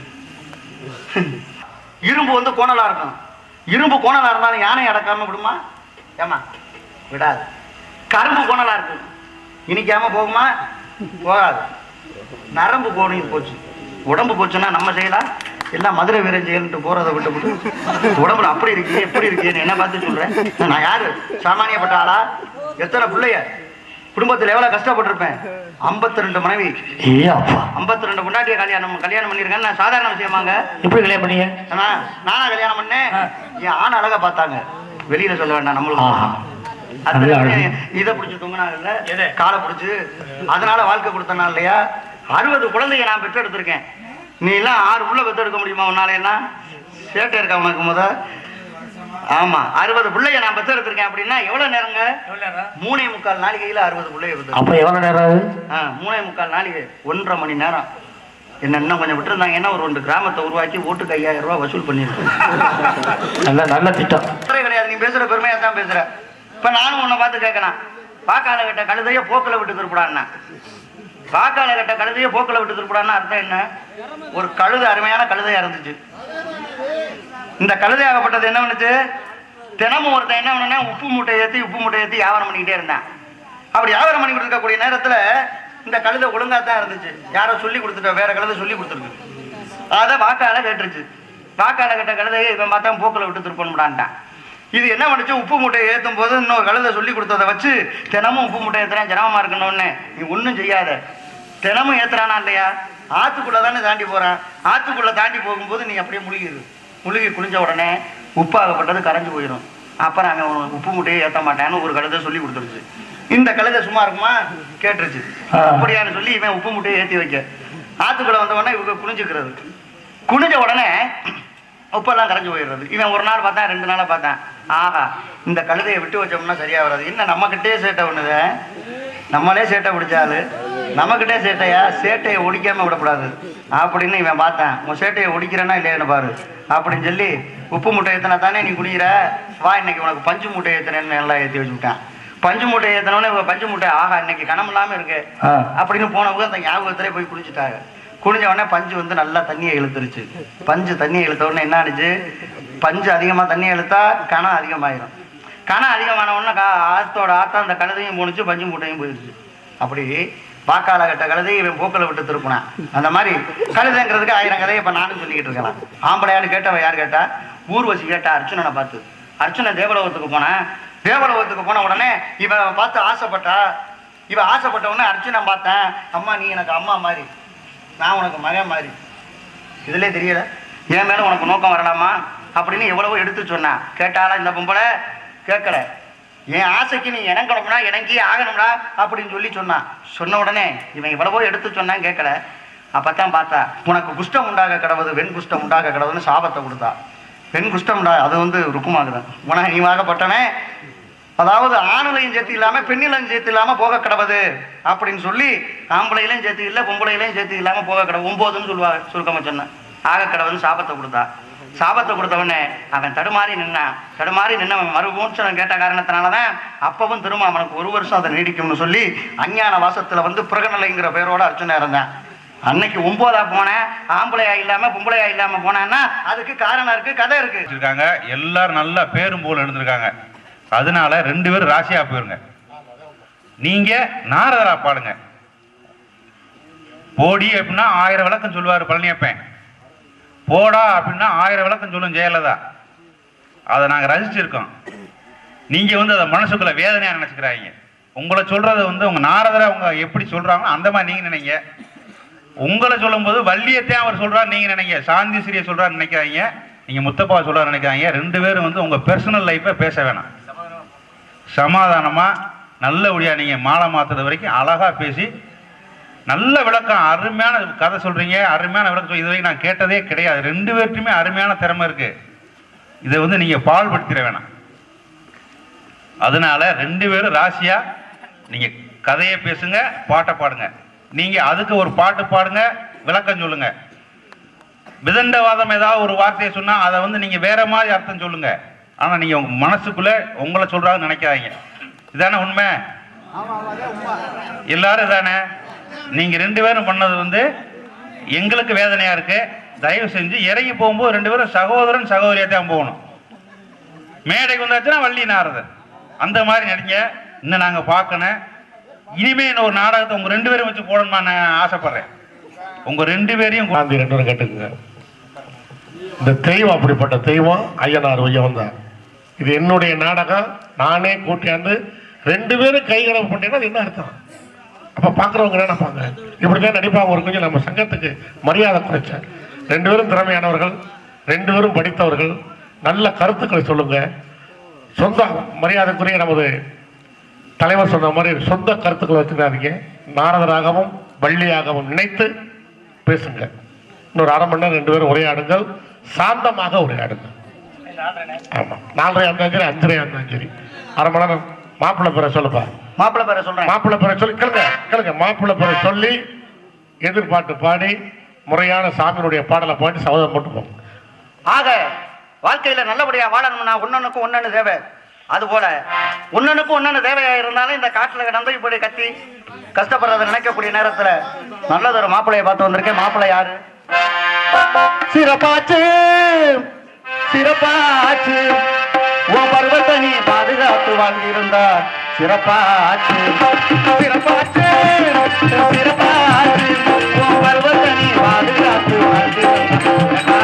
இரும்பு வந்து கோணலா இருக்கும் இரும்பு கோணலா இருந்தாலும் யானை அடக்காம விடுமா ஏமா விடாது கரும்பு கோணலா இருக்கும் இனிக்காம போகுமா போகாது நரம்பு கோணியும் போச்சு உடம்பு போச்சுன்னா நம்ம செய்யலாம் எல்லாம் மதுரை வீரன் செய்யணுட்டு போறதை விட்டு விட்டு உடம்புல அப்படி இருக்கே எப்படி இருக்கேன்னு என்ன பார்த்து சொல்றேன் நான் யாரு சாமானியப்பட்ட ஆளா எத்தனை பிள்ளைய குடும்பத்துல எவ்வளவு கஷ்டப்பட்டிருப்பேன் 52 ரெண்டு மனைவி ஏ அப்பா 52 ரெண்டு முன்னாடியே கல்யாணம் கல்யாணம் பண்ணியிருக்கேன் நான் சாதாரண விஷயமாங்க எப்படி கல்யாணம் பண்ணீங்க ஆனா, நானா கல்யாணம் பண்ணேன் என் ஆண் அழகா பார்த்தாங்க வெளியில சொல்ல வேண்டாம் நம்மளுக்கு ஆஹா. அத்தனை நல்ல அழகு. பேரும் இதை பிடிச்சி தூங்கினாங்கல்ல காலை பிடிச்சு அதனால வாழ்க்கை கொடுத்தனா இல்லையா அறுபது குழந்தைய நான் பெற்றெடுத்திருக்கேன் நீ எல்லாம் ஆறு புள்ள பெத்து எடுக்க முடியுமா உன்னால எல்லாம் சேட்டை இருக்கா உனக்கு முத ஆமா அறுபது பிள்ளைய நான் பெத்து எடுத்திருக்கேன் அப்படின்னா எவ்வளவு நேரங்க மூணே முக்கால் நாளிகையில அறுபது பிள்ளைய பெத்து அப்ப எவ்வளவு நேரம் ஆகுது ஆ, மூணே முக்கால் நாளைக்கு ஒன்றரை மணி நேரம் என்ன இன்னும் கொஞ்சம் விட்டுருந்தாங்கன்னா ஒரு ரெண்டு கிராமத்தை உருவாக்கி ஓட்டுக்கு ஐயாயிரம் ரூபாய் வசூல் பண்ணியிருக்கேன் நல்ல நல்ல திட்டம் குறை கிடையாது நீ பேசுற பெருமையா தான் பேசுற இப்ப நானும் உன்னை பார்த்து கேட்கலாம் வாக்காள கட்ட கழுதைய போக்கில் விட்டு திருப்பிடான்னா வாக்காள கட்ட கழுதைய போக்கில் விட்டு திருப்பிடான்னா அர்த்தம் என்ன ஒரு கழுதை அருமையான கழுதையா இருந்துச்சு இந்த கழுதையாகப்பட்டது என்ன பண்ணுச்சு தினமும் ஒருத்தன் என்ன பண்ணுனா உப்பு மூட்டை ஏத்தி உப்பு மூட்டை ஏத்தி வியாபாரம் பண்ணிக்கிட்டே இருந்தான் அப்படி வியாபாரம் பண்ணி இருக்கக்கூடிய நேரத்துல இந்த கழுதை ஒழுங்கா தான் இருந்துச்சு யாரோ சொல்லி கொடுத்துட்ட வேற கழுதை சொல்லி கொடுத்துருக்கு அதை வாக்கால கேட்டுருச்சு வாக்கால கேட்ட கழுதையை இவன் பார்த்தா போக்கில் விட்டு திருப்பணும்டான்ட்டான் இது என்ன பண்ணுச்சு உப்பு மூட்டையை ஏற்றும் போது இன்னொரு கழுதை சொல்லி கொடுத்ததை வச்சு தினமும் உப்பு மூட்டை ஏத்துறேன் ஜனமா இருக்கணும்னு நீ ஒன்றும் செய்யாத தினமும் ஏத்துறானா இல்லையா ஆத்துக்குள்ள தானே தாண்டி போறான் ஆத்துக்குள்ள தாண்டி போகும்போது நீ அப்படியே முழுகிடு முழுகி குளிஞ்ச உடனே உப்பாகப்பட்டது கரைஞ்சு போயிடும் அப்புறம் அவன் உனக்கு உப்பு மூட்டையை ஏற்ற மாட்டான்னு ஒரு கழுதை சொல்லி கொடுத்துருச்சு இந்த கழுதை சும்மா இருக்குமா கேட்டுருச்சு ஆ. அப்படியான்னு சொல்லி இவன் உப்பு மூட்டையை ஏற்றி வைக்க ஆத்துக்குள்ள வந்த உடனே இவங்க குனிஞ்சுக்கிறது குனிஞ்ச உடனே உப்பெல்லாம் கரைஞ்சு போயிடுறது இவன் ஒரு நாள் பார்த்தான் ரெண்டு நாளா பார்த்தான் ஆஹா இந்த கழுதையை விட்டு வச்சோம்னா சரியா வராது என்ன நம்மகிட்டே சேட்டை பண்ணுத நம்மளே சேட்டை பிடிச்சாலு நம்மகிட்டே சேட்டையா சேட்டையை ஒடிக்காம விடக்கூடாது அப்படின்னு இவன் பார்த்தான் உன் சேட்டையை ஒடிக்கிறேன்னா இல்லையான்னு பாரு அப்படின்னு சொல்லி உப்பு மூட்டை ஏத்தினா தானே நீ குடிக்கிற வா இன்னைக்கு உனக்கு பஞ்சு மூட்டை ஏத்தினேன்னு எல்லாம் ஏற்றி வச்சுக்கிட்டான் பஞ்சு மூட்டை ஏத்தினோடனே இவங்க பஞ்சு மூட்டை ஆஹா இன்னைக்கு கணம் இல்லாம இருக்கு ஆ. அப்படின்னு போனவங்க அந்த ஞாபகத்திலே போய் குளிச்சுட்டாங்க குளிஞ்ச உடனே பஞ்சு வந்து நல்லா தண்ணியை இழுத்துருச்சு பஞ்சு தண்ணியை இழுத்த உடனே என்ன ஆனிச்சு பஞ்சு அதிகமா தண்ணியை இழுத்தா கணம் அதிகமாயிரும் கணம் அதிகமான உடனே கா- ஆத்தோட ஆத்தா அந்த கழுதையும் போணுச்சு பஞ்சு மூட்டையும் போயிடுச்சு அப்படி வாக்காள கட்ட கழுதை இவன் போக்கில் விட்டு திருப்பினான் அந்த மாதிரி கழுதைங்கிறதுக்கு ஆயிரம் கதையை இப்ப நானும் சொல்லிக்கிட்டு இருக்கலாம் ஆம்பளையான்னு கேட்டவன் யார் கேட்டா ஊர்வசி கேட்டா அர்ச்சுனனை பார்த்து அர்ச்சுனன் தேவலோகத்துக்கு போனேன் தேவலோகத்துக்கு போன உடனே இவன் பார்த்து ஆசைப்பட்டா இவன் ஆசைப்பட்ட உடனே அர்ச்சுனன் பார்த்தேன் அம்மா நீ எனக்கு அம்மா மாதிரி நான் உனக்கு மகன் மாதிரி இதுலயே தெரியல என் மேல உனக்கு நோக்கம் வரலாமா அப்படின்னு எவ்வளவோ எடுத்து சொன்னான் கேட்டாலா இந்த பொம்பளை கேட்கல என் ஆசைக்கு நீ இணங்கணும்னா இணங்கி ஆகணும்டா அப்படின்னு சொல்லி சொன்னான் சொன்ன உடனே இவன் எவ்வளவோ எடுத்து சொன்னான் கேட்கல அப்பத்தான் பார்த்தா உனக்கு குஷ்டம் உண்டாக கிடவது வெண் குஷ்டம் உண்டாக கிடவுன்னு சாபத்தை கொடுத்தா வெண் குஷ்டம் உண்டா அது வந்து ருக்குமாகுதான் உனக்கு நீ வாகப்பட்டவன் அதாவது ஆணுலையும் சேர்த்து இல்லாம பெண்ணிலையும் சேர்த்து இல்லாம போக கிடவது அப்படின்னு சொல்லி ஆம்பளையிலையும் சேர்த்து இல்ல பொம்பளையிலையும் சேர்த்து இல்லாம போக கிடவு ஒன்பதுன்னு சொல்லுவாங்க சுருக்கமா சொன்னேன் ஆக கிடவுன்னு சாபத்தை கொடுத்தா சாபத்தை கொடுத்தவனே அவன் தடுமாறி நின்னான் தடுமாறி நின்னவன் மறுபூச்சனம் கேட்ட காரணத்தினாலதான் அப்பவும் திரும்ப அவனுக்கு ஒரு வருஷம் அதை நீடிக்கும்னு சொல்லி அஞ்ஞான வாசத்துல வந்து புறகநிலைங்கிற பேரோட அர்ச்சனை இருந்தான் அன்னைக்கு ஒன்பதா போனேன் ஆம்பளையா இல்லாம பொம்பளையா இல்லாம போனான்னா அதுக்கு காரணம் இருக்கு கதை இருக்கு இருக்காங்க எல்லாரும் நல்லா பேரும் போல எழுந்திருக்காங்க அதனால ரெண்டு பேரும் ராசியா போயிருங்க நீங்க நாரதரா பாடுங்க போடி அப்படின்னா ஆயிரம் விளக்கம் சொல்லுவாரு பழனியப்பன் போடா அப்படின்னா ஆயிரம் விளக்கம் சொல்லும் ஜெயலலிதா அதை நாங்க ரசிச்சிருக்கோம் நீங்க வந்து அதை மனசுக்குள்ள வேதனையா நினைச்சுக்கிறாங்க உங்களை சொல்றதை வந்து உங்க நாரதரை அவங்க எப்படி சொல்றாங்களோ அந்த மாதிரி நீங்க நினைங்க உங்களை சொல்லும்போது வள்ளியத்தையும் அவர் சொல்றாரு நீங்க நினைங்க சாந்தி ஸ்ரீயை சொல்றாரு நினைக்காதீங்க நீங்க முத்தப்பா சொல்றாரு நினைக்காதீங்க ரெண்டு பேரும் வந்து உங்க பர்சனல் லைஃபை பேச வேணாம் சமாதானமா நல்லபடியா நீங்க மாலை மாத்துறது வரைக்கும் அழகா பேசி நல்ல விளக்கம் அருமையான கதை சொல்றீங்க அருமையான விளக்கம் சொல்லி இது வரைக்கும் நான் கேட்டதே கிடையாது ரெண்டு பேர்ட்டுமே அருமையான திறமை இருக்கு இதை வந்து நீங்க பால்படுத்திட வேணாம் அதனால ரெண்டு பேரும் ராசியா நீங்க கதையை பேசுங்க பாட்டை பாடுங்க நீங்க அதுக்கு ஒரு பாட்டு பாடுங்க விளக்கம் சொல்லுங்க விதண்டவாதம் ஏதாவது ஒரு வார்த்தையை சொன்னா அதை வந்து நீங்க வேற மாதிரி அர்த்தம் சொல்லுங்க ஆனா நீங்க உங்க மனசுக்குள்ள உங்களை சொல்றாங்க நினைக்காதீங்க இதானே உண்மை எல்லாரும் இதானே நீங்க ரெண்டு பேரும் பண்ணது வந்து எங்களுக்கு வேதனையா இருக்கு தயவு செஞ்சு இறங்கி போகும்போது ரெண்டு பேரும் சகோதரன் சகோதரியா தான் போகணும் மேடைக்கு வந்தாச்சுன்னா வள்ளி நாரதர் அந்த மாதிரி நடிங்க இன்னும் நாங்க பார்க்கணும் இனிமே இன்னும் ஒரு நாடகத்தை உங்க ரெண்டு பேரும் வச்சு போடணுமா நான் ஆசைப்படுறேன் உங்க ரெண்டு பேரையும் கூ- காந்தி ரெண்டு பேரும் கேட்டுக்குங்க இந்த தெய்வம் அப்படிப்பட்ட தெய்வம் ஐயனார் ஐயன் தான் இது என்னுடைய நாடகம் நானே கூட்டியாந்து ரெண்டு பேரும் கைகலப்பு பண்ணீங்கன்னா அது என்ன அர்த்தம் அப்ப பாக்குறவங்க என்ன நினைப்பாங்க இப்படிதான் நடிப்பாங்க ஒரு கொஞ்சம் நம்ம சங்கத்துக்கு மரியாதை குறைச்ச ரெண்டு பேரும் திறமையானவர்கள் ரெண்டு பேரும் படித்தவர்கள் நல்ல கருத்துக்களை சொல்லுங்க சொந்த மரியாதைக்குரிய நமது தலைவர் சொன்ன மாதிரி சொந்த கருத்துக்களை வச்சுக்காதீங்க நாரதராகவும் வள்ளியாகவும் நினைத்து பேசுங்க இன்னொரு அரை மணி நேரம் ரெண்டு பேரும் உரையாடுங்கள் சாந்தமாக உரையாடுங்கள் ஆமா நாலரை இருந்தாலும் சரி அஞ்சரை இருந்தாலும் சரி அரை மணி நேரம் மாப்பிள்ளை பேரை சொல்லுப்பா மாப்பிள்ளை பேரை சொல்றேன் மாப்பிள்ளை பேரை சொல்லி கேளுங்க கேளுங்க மாப்பிள்ளை பேரை சொல்லி எதிர்பார்த்து பாடி முறையான சாமியினுடைய பாடலை பாடி சபதம் போட்டு போங்க ஆக வாழ்க்கையில நல்லபடியா வாழணும்னா ஒன்னொன்னுக்கும் ஒன்னொன்னு தேவை அதுபோல ஒன்னொன்னுக்கும் ஒன்னொன்னு தேவையா இருந்தாலும் இந்த காட்டுல கிடந்து இப்படி கத்தி கஷ்டப்படுறத நினைக்கக்கூடிய நேரத்துல நல்லதொரு மாப்பிள்ளைய பார்த்து வந்திருக்கேன் மாப்பிள்ளை யாரு சிறப்பாச்சு சிறப்பாச்சு உன் பருவத்தை நீ பாதுகாத்து வாழ்ந்திருந்தா சிறப்பாச்சு சிறப்பாச்சு சிறப்பாச்சு உன் பருவத்தை நீ பாதுகாத்து வாழ்ந்திருந்தா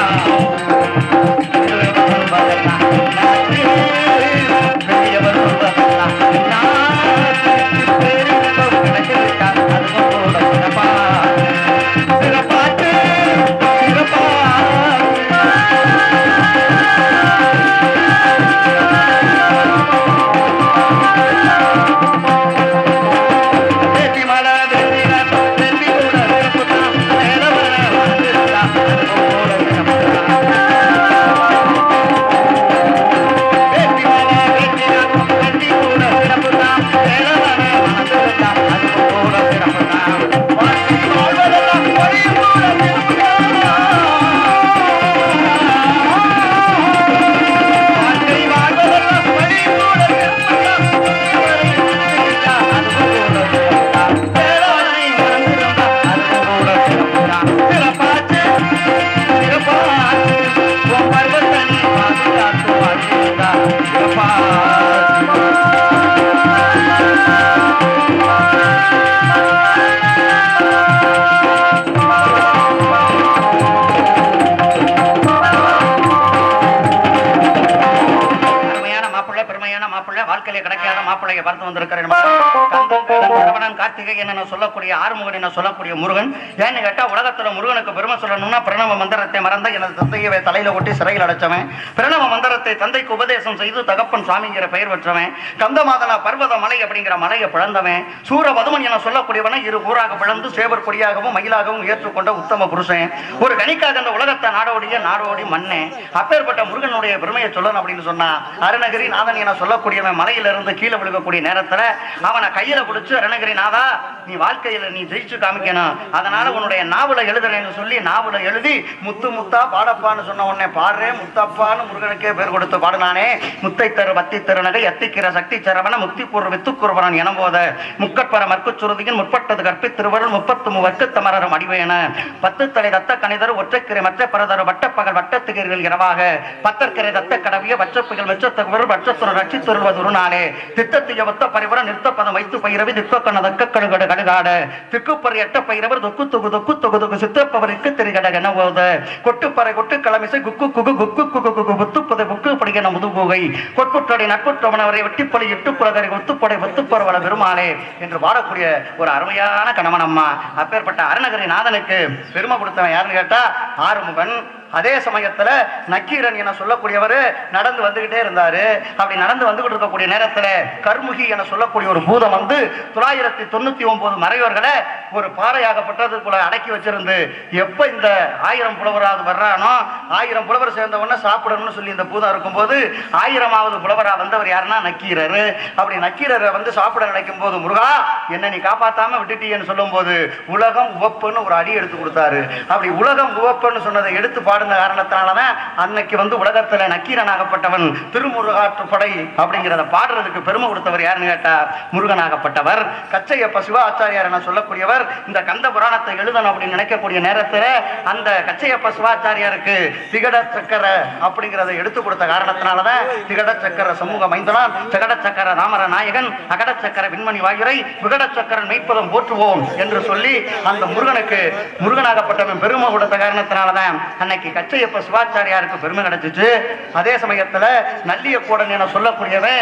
அருமையான மாப்பிள்ளை பெருமையான மாப்பிள்ளை வாழ்க்கையில கிடைக்காத மாப்பிள்ளையை பார்த்து வந்திருக்கிறேன் கந்தன் சரவணன் கார்த்திகேயன் என சொல்லக்கூடிய ஆறுமுகன் என சொல்லக்கூடிய முருகன் ஏன்னு கேட்டா உலகத்துல முருகனுக்கு பெருமை சொல்லணும்னா பிரணவ மந்திரத்தை மறந்த எனது தந்தையவை தலையில ஒட்டி சிறையில் அடைச்சவன் பிரணவ மந்திரத்தை தந்தைக்கு உபதேசம் செய்து தகப்பன் சுவாமிங்கிற பெயர் பெற்றவன் கந்தமாதனா பர்வத மலை அப்படிங்கிற மலையை பிளந்தவன் சூரபதுமன் என சொல்லக்கூடியவனை இரு ஊராக பிளந்து சேவர் கொடியாகவும் மயிலாகவும் ஏற்றுக்கொண்ட உத்தம புருஷன் ஒரு கணிக்காக இந்த உலகத்தை நாடோடிய நாடோடி மண்ணே அப்பேற்பட்ட முருகனுடைய பெருமையை சொல்லணும் அப்படின்னு சொன்னா அருணகிரி நாதன் என சொல்லக்கூடியவன் மலையில இருந்து கீழே விழுகக்கூடிய நேரத்துல அவனை கையில பிடிச்சு அருணகிரி நாதா நீ வாழ்க்கையில நீ ஜெயிச்சு காமிக்கணும் அதனால உன்னுடைய நாவல எழுதுறேன்னு சொல்லி நாவல எழுதி முத்து முத்தா பாடப்பான்னு சொன்ன உடனே பாடுறே முத்தப்பான்னு முருகனுக்கே பேர் கொடுத்து பாடுனானே முத்தை தரு பத்தி திருநகை எத்திக்கிற சக்தி சரவண முக்தி பூர்வ வித்துக்குருவரன் என போத முக்கட்பர மற்குச்சுருதியின் முற்பட்டது கற்பி திருவருள் முப்பத்து மூவர்க்கு தமரரும் அடிவேன பத்து தலை தத்த கணிதர் ஒற்றைக்கிறை மற்ற பரதர் வட்டப்பகல் வட்டத்துகீர்கள் இரவாக பத்தற்கரை தத்த கடவிய வச்சப்புகள் வெச்சத்தகுவர் வச்சத்துரு ரட்சித்துருவது ஒரு நாளே தித்தத்திய ஒத்த பரிவர நிறுத்த பதம் வைத்து பயிரவி தித்தக்கண தக்க கடுகடு கடுகாடு திக்குப்பறி எட்ட பயிரவர் தொக்கு தொகு தொக்கு தொகு தொகு சித்தப்பவருக்கு திரிகட என போத கொட்டுப்பறை கொட்டு கிளமிசை குக்கு குகு குக்கு குகு குகு புத்துப்பதை புக்கு படிக்கிற முதுகுகை கொட்புற்றடை நட்புற்றவனவரை வெட்டிப்பொலி இட்டுப்புலகரை ஒத்துப்படை ஒத்துப்பரவள பெருமாளே என்று பாடக்கூடிய ஒரு அருமையான கணவன் அம்மா அப்பேற்பட்ட அருணகிரி நாதனுக்கு பெருமை கொடுத்தவன் யாருன்னு கேட்டா ஆறுமுகன் அதே சமயத்துல நக்கீரன் என சொல்லக்கூடியவர் நடந்து வந்துகிட்டே இருந்தாரு அப்படி நடந்து வந்துகிட்டு இருக்கக்கூடிய நேரத்துல கர்முகி என சொல்லக்கூடிய ஒரு பூதம் வந்து தொள்ளாயிரத்தி தொண்ணூத்தி ஒன்பது மறைவர்களை ஒரு பாறையாகப்பட்டதுக்குள்ள அடக்கி வச்சிருந்து எப்ப இந்த ஆயிரம் புலவராவது வர்றானோ ஆயிரம் புலவர் சேர்ந்த உடனே சாப்பிடணும்னு சொல்லி இந்த பூதம் இருக்கும்போது ஆயிரமாவது புலவரா வந்தவர் யாருன்னா நக்கீரர் அப்படி நக்கீரரை வந்து சாப்பிட நினைக்கும் போது முருகா என்ன நீ காப்பாத்தாம விட்டுட்டீன்னு சொல்லும் போது உலகம் உவப்புன்னு ஒரு அடி எடுத்து கொடுத்தாரு அப்படி உலகம் உவப்புன்னு சொன்னதை எடுத்து பாடுன காரணத்தினாலதான் அன்னைக்கு வந்து உலகத்துல நக்கீரனாகப்பட்டவன் திருமுருகாற்றுப்படை அப்படிங்கிறத பாடுறதுக்கு பெருமை கொடுத்தவர் யாருன்னு கேட்டா முருகனாகப்பட்டவர் கச்சையப்ப சிவாச்சாரியார் என சொல்லக்கூடியவர் இந்த கந்த புராணத்தை எழுதணும் அப்படின்னு நினைக்கக்கூடிய நேரத்துல அந்த கச்சையப்ப சிவாச்சாரியாருக்கு திகட சக்கர அப்படிங்கிறத எடுத்து கொடுத்த காரணத்தினாலதான் திகட சக்கர சமூக மைந்தனான் திகட சக்கர ராமர நாயகன் அகட சக்கர விண்மணி வாயுரை விகட சக்கரன் மெய்ப்பதம் போற்றுவோம் என்று சொல்லி அந்த முருகனுக்கு முருகனாகப்பட்டவன் பெருமை கொடுத்த காரணத்தினாலதான் அன்னைக்கு கச்சையப்ப சிவாச்சாரியாருக்கு பெருமை கிடைச்சிச்சு அதே சமயத்துல நல்லியக்கூடன் என சொல்லக்கூடியவன்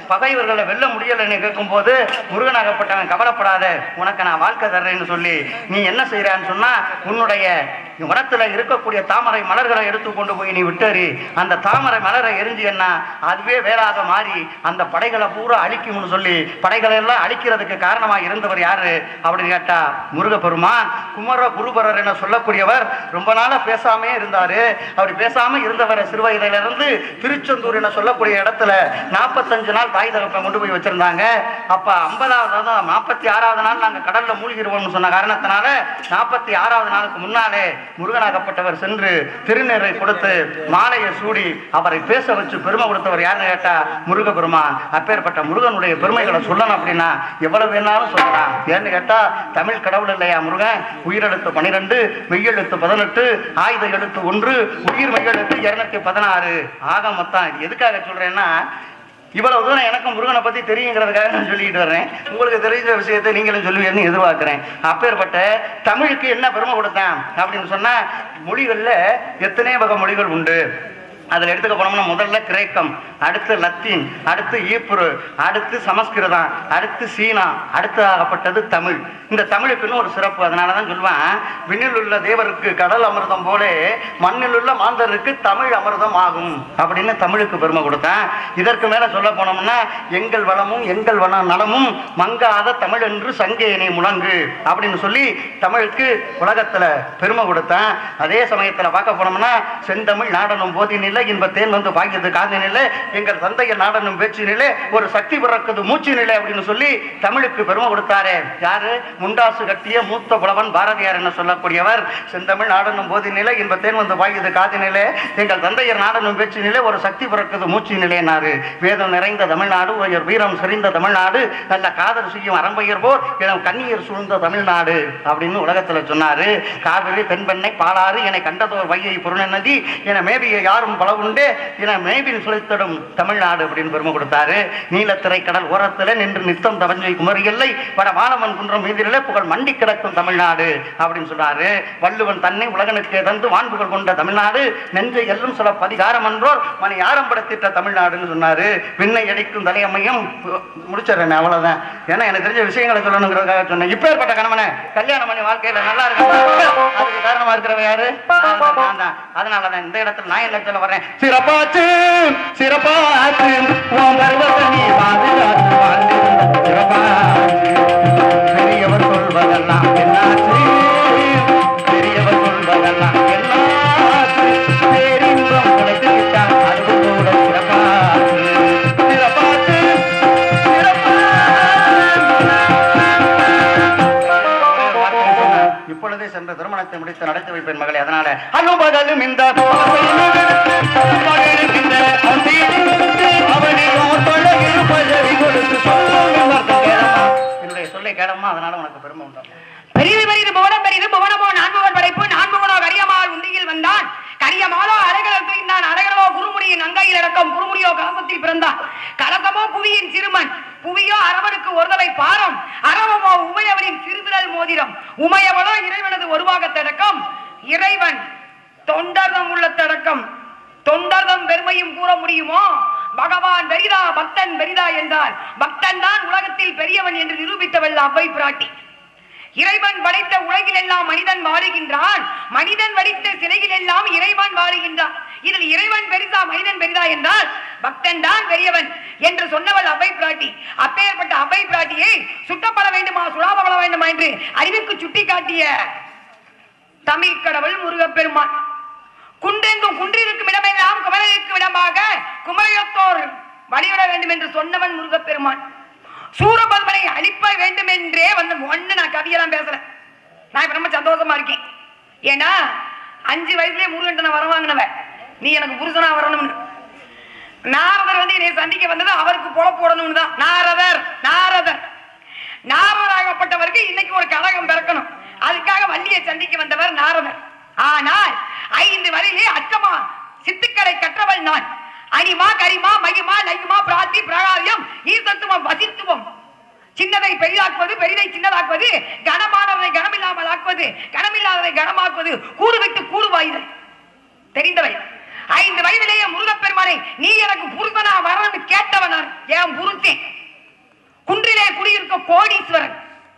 பகைவர்களை வெல்ல முடியலைன்னு கேட்கும்போது முருகனாகப்பட்டவன் கவலைப்படாத உனக்கு நான் வாழ்க்கை தர்றேன்னு சொல்லி நீ என்ன செய்யறான்னு சொன்னா உன்னுடைய வனத்துல இருக்கக்கூடிய தாமரை மலர்களை எடுத்து கொண்டு போய் நீ விட்டறி அந்த தாமரை மலரை எரிஞ்சியன்னா அதுவே வேறாக மாறி அந்த படைகளை பூரா அழிக்கும்னு சொல்லி படைகளை எல்லாம் அழிக்கிறதுக்கு காரணமா இருந்தவர் யாரு அப்படின்னு கேட்டா முருகப்பெருமான் குமர குருபரர் என சொல்லக்கூடியவர் ரொம்ப நாளா பேசாமே இருந்தாரு அப்படி பேசாம இருந்தவரை சிறு வயதில இருந்து திருச்செந்தூர் என சொல்லக்கூடிய இடத்துல நாற்பத்தஞ்சு நாள் தாய் தகப்பன் கொண்டு போய் வச்சிருந்தாங்க அப்ப ஐம்பதாவது நாற்பத்தி ஆறாவது நாள் நாங்க கடல்ல மூழ்கிடுவோம்னு சொன்ன காரணத்தினால நாற்பத்தி ஆறாவது நாளுக்கு முன்னாலே முருகனாகப்பட்டவர் சென்று திருநீரை கொடுத்து மாலையை சூடி அவரை பேச வச்சு பெருமை கொடுத்தவர் யாருன்னு கேட்டா முருகப்பெருமான் அப்பேற்பட்ட முருகனுடைய பெருமைகளை சொல்லணும் அப்படின்னா எவ்வளவு வேணாலும் சொல்லலாம் ஏன்னு கேட்டா தமிழ் கடவுள் இல்லையா முருகன் உயிரெழுத்து பனிரெண்டு மெய்யெழுத்து பதினெட்டு ஆயுத எழுத்து ஒன்று உயிர் மெய்யெழுத்து இருநூத்தி பதினாறு ஆக மொத்தம் இது எதுக்காக சொல்றேன்னா இவ்வளவு தூரம் எனக்கும் முருகனை பத்தி தெரியுங்கிறதுக்காக நான் சொல்லிட்டு வர்றேன் உங்களுக்கு தெரிஞ்ச விஷயத்தை நீங்களும் சொல்லுவீங்கன்னு எதிர்பார்க்கிறேன் அப்பேற்பட்ட தமிழுக்கு என்ன பெருமை கொடுத்தேன் அப்படின்னு சொன்னா மொழிகள்ல எத்தனை வகை மொழிகள் உண்டு அதில் எடுத்துக்க போனோம்னா முதல்ல கிரேக்கம் அடுத்து லத்தீன் அடுத்து ஈப்ரு அடுத்து சமஸ்கிருதம் அடுத்து சீனா அடுத்து ஆகப்பட்டது தமிழ் இந்த தமிழுக்குன்னு ஒரு சிறப்பு அதனால தான் சொல்லுவேன் விண்ணில் உள்ள தேவருக்கு கடல் அமிர்தம் போல மண்ணில் உள்ள மாந்தருக்கு தமிழ் அமிர்தம் ஆகும் அப்படின்னு தமிழுக்கு பெருமை கொடுத்தேன் இதற்கு மேல சொல்ல போனோம்னா எங்கள் வளமும் எங்கள் வள நலமும் மங்காத தமிழ் என்று சங்கேனை முழங்கு அப்படின்னு சொல்லி தமிழுக்கு உலகத்துல பெருமை கொடுத்தேன் அதே சமயத்துல பார்க்க போனோம்னா செந்தமிழ் நாடனும் போதினில்லை இன்பத்தேன் வந்து பாய்கிறது காதினில்லை எங்கள் தந்தையர் நாடனும் பேச்சினிலே ஒரு சக்தி பிறக்குது மூச்சு நிலை அப்படின்னு சொல்லி தமிழுக்கு பெருமை கொடுத்தாரே யாரு முண்டாசு கட்டிய மூத்த புலவன் பாரதியார் என்ன சொல்லக்கூடியவர் செந்தமிழ் நாடனும் போதினிலை இன்பத்தேன் வந்து பாய்கிறது காதினிலே எங்கள் தந்தையர் நாடனும் பேச்சினிலே ஒரு சக்தி பிறக்குது மூச்சு நிலையினாரு வேதம் நிறைந்த தமிழ்நாடு உயர் வீரம் செறிந்த தமிழ்நாடு நல்ல காதல் செய்யும் அரம்பையர் போர் இளம் கண்ணீர் சூழ்ந்த தமிழ்நாடு அப்படின்னு உலகத்துல சொன்னாரு காவிரி தென்பெண்ணை பாலாறு என கண்டதோர் வையை பொருள் நதி என மேபிய யாரும் பல உண்டு என மேபின் சுழித்தடும் தமிழ்நாடு அப்படின்னு பெருமை கொடுத்தாரு நீலத்திரை கடல் ஓரத்துல நின்று நித்தம் தவஞ்சை குமரி எல்லை வட வானவன் குன்றம் மீதிலே புகழ் மண்டி கிடக்கும் தமிழ்நாடு அப்படின்னு சொன்னாரு வள்ளுவன் தன்னை உலகனுக்கு தந்து வான்புகள் கொண்ட தமிழ்நாடு நெஞ்சை எல்லும் சில பதிகாரம் என்றோர் மணி யாரம் படத்திட்ட தமிழ்நாடுன்னு சொன்னாரு விண்ணை அடிக்கும் தலையம்மையும் முடிச்சிடுறேன் அவ்வளவுதான் ஏன்னா எனக்கு தெரிஞ்ச விஷயங்களை சொல்லணுங்கிறதுக்காக சொன்னேன் இப்பேற்பட்ட கணவனை கல்யாணம் பண்ணி வாழ்க்கையில நல்லா இருக்கு அதுக்கு காரணமா இருக்கிறவ யாரு நான் தான் அதனாலதான் இந்த இடத்துல நான் என்ன சொல்ல வரேன் சிறப்பாச்சு சிறப்பாச்சு உன் கர்வத்தை நீ பாதுகாத்து வாழ்ந்திருந்த சிறப்பாச்சு பெரியவர் சொல்வதெல்லாம் என்னாச்சு பெரியவர் சொல்வதெல்லாம் என்னாச்சு பேரின்பம் உனக்கு விட்டால் அது கூட சிறப்பாச்சு சிறப்பாச்சு சிறப்பாச்சு இப்பொழுதே சென்ற திருமணத்தை முடித்து நடத்தி வைப்பேன் மகளே அதனால அனுபதலும் இந்த மகளுக்கு இந்த அவனிடம் தொலையில் பதவி கொடுத்து சொல்லும் அர்த்தம் கேளம்மா. என்னுடைய சொல்லை கேளம்மா அதனால உனக்கு பெருமை உண்டாகும் பெரிது பெரிது புவனம் பெரிது புவனமோ நான்முகன் படைப்பு நான்முகனோ கரியமால் உந்தியில் வந்தான் கரியமாலோ அரைகளல் தூய்ந்தான் அரைகளோ குருமுடியின் அங்கையில் அடக்கம் குருமுடியோ கலசத்தில் பிறந்தான் கலசமோ புவியின் சிறுமன் புவியோ அரவனுக்கு ஒருதலை பாரம் அரவமோ உமையவனின் சிறுவிரல் மோதிரம் உமையவனோ இறைவனது ஒருவாகத்தடக்கம் இறைவன் தொண்டர்தம் உள்ளத்தடக்கம் தொண்டர்தம் பெருமையும் கூற முடியுமோ பகவான் பெரிதா பக்தன் பெரிதா என்றால் பக்தன் தான் உலகத்தில் பெரியவன் என்று நிரூபித்தவள் அவ்வை பிராட்டி இறைவன் படைத்த உலகில் எல்லாம் மனிதன் வாழுகின்றான் மனிதன் வடித்த சிலையில் எல்லாம் இறைவன் வாழுகின்றான் இதில் இறைவன் பெரிதா மனிதன் பெரிதா என்றால் பக்தன் தான் பெரியவன் என்று சொன்னவள் அவை பிராட்டி அப்பேற்பட்ட அவை பிராட்டியை சுட்டப்பட வேண்டுமா சுடாமப்பட வேண்டுமா என்று அறிவுக்கு சுட்டி காட்டிய தமிழ் கடவுள் முருகப்பெருமான் குன்றெங்கும் குன்றிருக்கும் இடமெல்லாம் குமரனுக்கு இடமாக குமரத்தோர் வழிவிட வேண்டும் என்று சொன்னவன் முருகப்பெருமான் சூரபத்மனை அழிப்ப வேண்டும் என்றே வந்து ஒண்ணு நான் கவியெல்லாம் பேசுறேன் நான் இப்ப ரொம்ப சந்தோஷமா இருக்கேன் ஏன்னா அஞ்சு வயசுலயே முருகன் நான் வர வாங்கினவன் நீ எனக்கு புருஷனா வரணும்னு நாரதர் வந்து என்னை சந்திக்க வந்தது அவருக்கு பொழப்பு போடணும்னு தான் நாரதர் நாரதர் நாரதராகப்பட்டவருக்கு இன்னைக்கு ஒரு கழகம் பிறக்கணும் அதுக்காக வள்ளியை சந்திக்க வந்தவர் நாரதர் ஆனால் ஐந்து வரையிலே அச்சமா சித்துக்களை கற்றவள் நான் அனிமா கரிமா மகிமா நகிமா பிராத்தி பிரகாரியம் ஈசத்துவம் வசித்துவம் சின்னதை பெரிதாக்குவது பெரிதை சின்னதாக்குவது கனமானதை கனமில்லாமல் ஆக்குவது கனமில்லாததை கனமாக்குவது கூடு விட்டு கூடு வாயுதல் தெரிந்தவை ஐந்து வயதிலேயே முருகப்பெருமானை நீ எனக்கு புருஷனா வரணும்னு கேட்டவன் நான் ஏன் புருத்தேன் குன்றிலே குடியிருக்க கோடீஸ்வரன்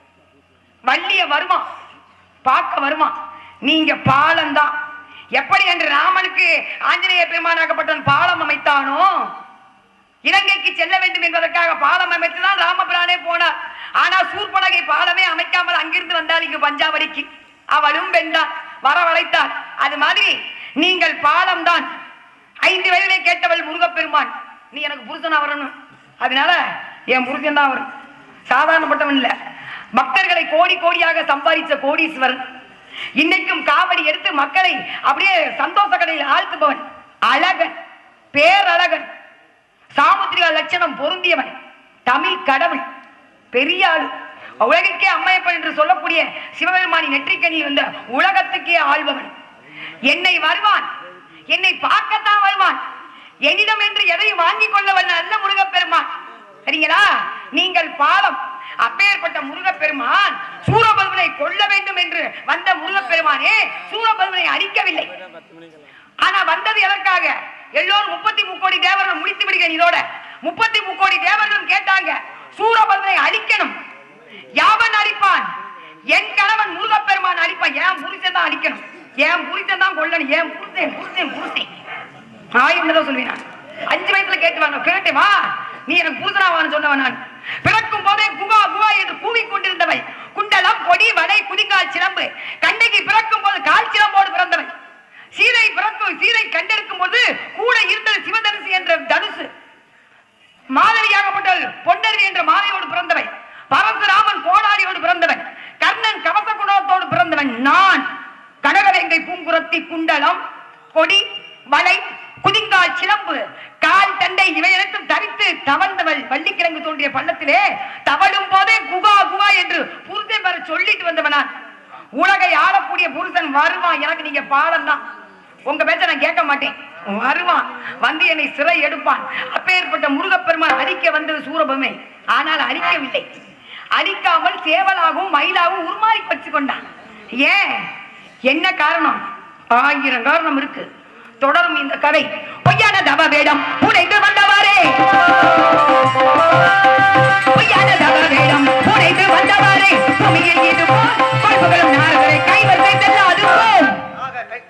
வள்ளிய வருவான் பார்க்க வருவான் நீங்க பாலம்தான் எப்படி என்று ராமனுக்கு ஆஞ்சநேய பெருமானாகப்பட்டவன் பாலம் அமைத்தானோ இலங்கைக்கு செல்ல வேண்டும் என்பதற்காக பாலம் அமைத்துதான் ராமபிரானே போனார் ஆனா சூர்பனகை பாலமே அமைக்காமல் அங்கிருந்து வந்தால் இங்கு பஞ்சாவடிக்கு அவளும் வென்றான் வரவழைத்தார் அது மாதிரி நீங்கள் பாலம் தான் ஐந்து வயதிலே கேட்டவள் முருகப்பெருமான் நீ எனக்கு புருஷனா வரணும் அதனால என் புருஷன் தான் வரும் சாதாரணப்பட்டவன் இல்ல பக்தர்களை கோடி கோடியாக சம்பாதிச்ச கோடீஸ்வரன் இன்னைக்கும் காவடி எடுத்து மக்களை அப்படியே சந்தோஷ கடையில் ஆழ்த்துபவன் அழகன் பேரழகன் சாமுத்திரிகா லட்சணம் பொருந்தியவன் தமிழ் கடவுள் பெரிய ஆளு உலகிற்கே அம்மையப்பன் என்று சொல்லக்கூடிய சிவபெருமானி நெற்றிக்கணியில் வந்த உலகத்துக்கே ஆள்பவன் என்னை வருவான் என்னை பார்க்கத்தான் வருவான் என்னிடம் என்று எதையும் வாங்கிக் கொள்ளவன் அல்ல முருகப்பெருமான் சரிங்களா நீங்கள் பாவம் அப்பேற்பட்ட முருகப்பெருமான் சூரபல்வனை கொல்ல வேண்டும் என்று வந்த முருகப்பெருமானே சூரபல்வனை அழிக்கவில்லை ஆனா வந்தது எதற்காக எல்லோரும் முப்பத்தி முக்கோடி தேவர்கள் முடித்து விடுகிறேன் இதோட முப்பத்தி முக்கோடி தேவர்களும் கேட்டாங்க சூரபல்வனை அழிக்கணும் யாவன் அழிப்பான் என் கணவன் முருகப்பெருமான் அழிப்பான் ஏன் புரிச்சன் தான் அழிக்கணும் ஏன் புரிச்சன் தான் கொல்லணும் ஏன் புரிச்சேன் புரிச்சேன் புரிச்சேன் ஆயிரம் தடவை சொல்லுவேன் நான் அஞ்சு வயசுல கேட்டு வாங்க கேட்டேன் வா நீ எனக்கு புருஷனாவான்னு சொன்னவன் நான் பிறக்கும் போதே குகா குகா என்று கூவிக் கொண்டிருந்தவை குண்டலம் கொடி வலை குதிங்கால் சிலம்பு கண்ணகி பிறக்கும் போது கால் சிலம்போடு பிறந்தவன் சீதை பிறக்கும் சீதை கண்டெடுக்கும் போது கூட இருந்தது சிவதனுசு என்ற தனுசு மாதவியாகப்பட்டவள் பொன்னருவி என்ற மாதையோடு பிறந்தவன் பரசுராமன் கோடாரியோடு பிறந்தவன் கர்ணன் கவச குணத்தோடு பிறந்தவன் நான் கனகவேங்கை பூங்குரத்தி குண்டலம் கொடி வலை குதிங்கால் சிலம்பு கால் தண்டை இவையனைத்தும் தரித்து தவழ்ந்தவள் வள்ளிக்கிழங்கு தோன்றிய பள்ளத்திலே தவழும் போதே குகா குகா என்று புருஷன் வர சொல்லிட்டு வந்தவன் நான் உலகை ஆளக்கூடிய புருஷன் வருவான் எனக்கு நீங்க பாடம் தான் உங்க பேச்ச நான் கேட்க மாட்டேன் வருவான் வந்து என்னை சிறை எடுப்பான் அப்பேற்பட்ட முருகப்பெருமான் அழிக்க வந்தது சூரபமே ஆனால் அழிக்கவில்லை அழிக்காமல் சேவலாகவும் மயிலாகவும் உருமாறி வச்சு கொண்டான் ஏன் என்ன காரணம் ஆயிரம் காரணம் இருக்கு தொடரும் இந்த கதை பொய்யான தவ வேடம் புனைந்து வந்தவாறே பொய்யான தவ வேடம் புனைந்து வந்தவாறே பூமியில் இதுபோல் பண்புகளும் நாடுகளை கைவரிசை செல்லாது போம் ஆக, கை-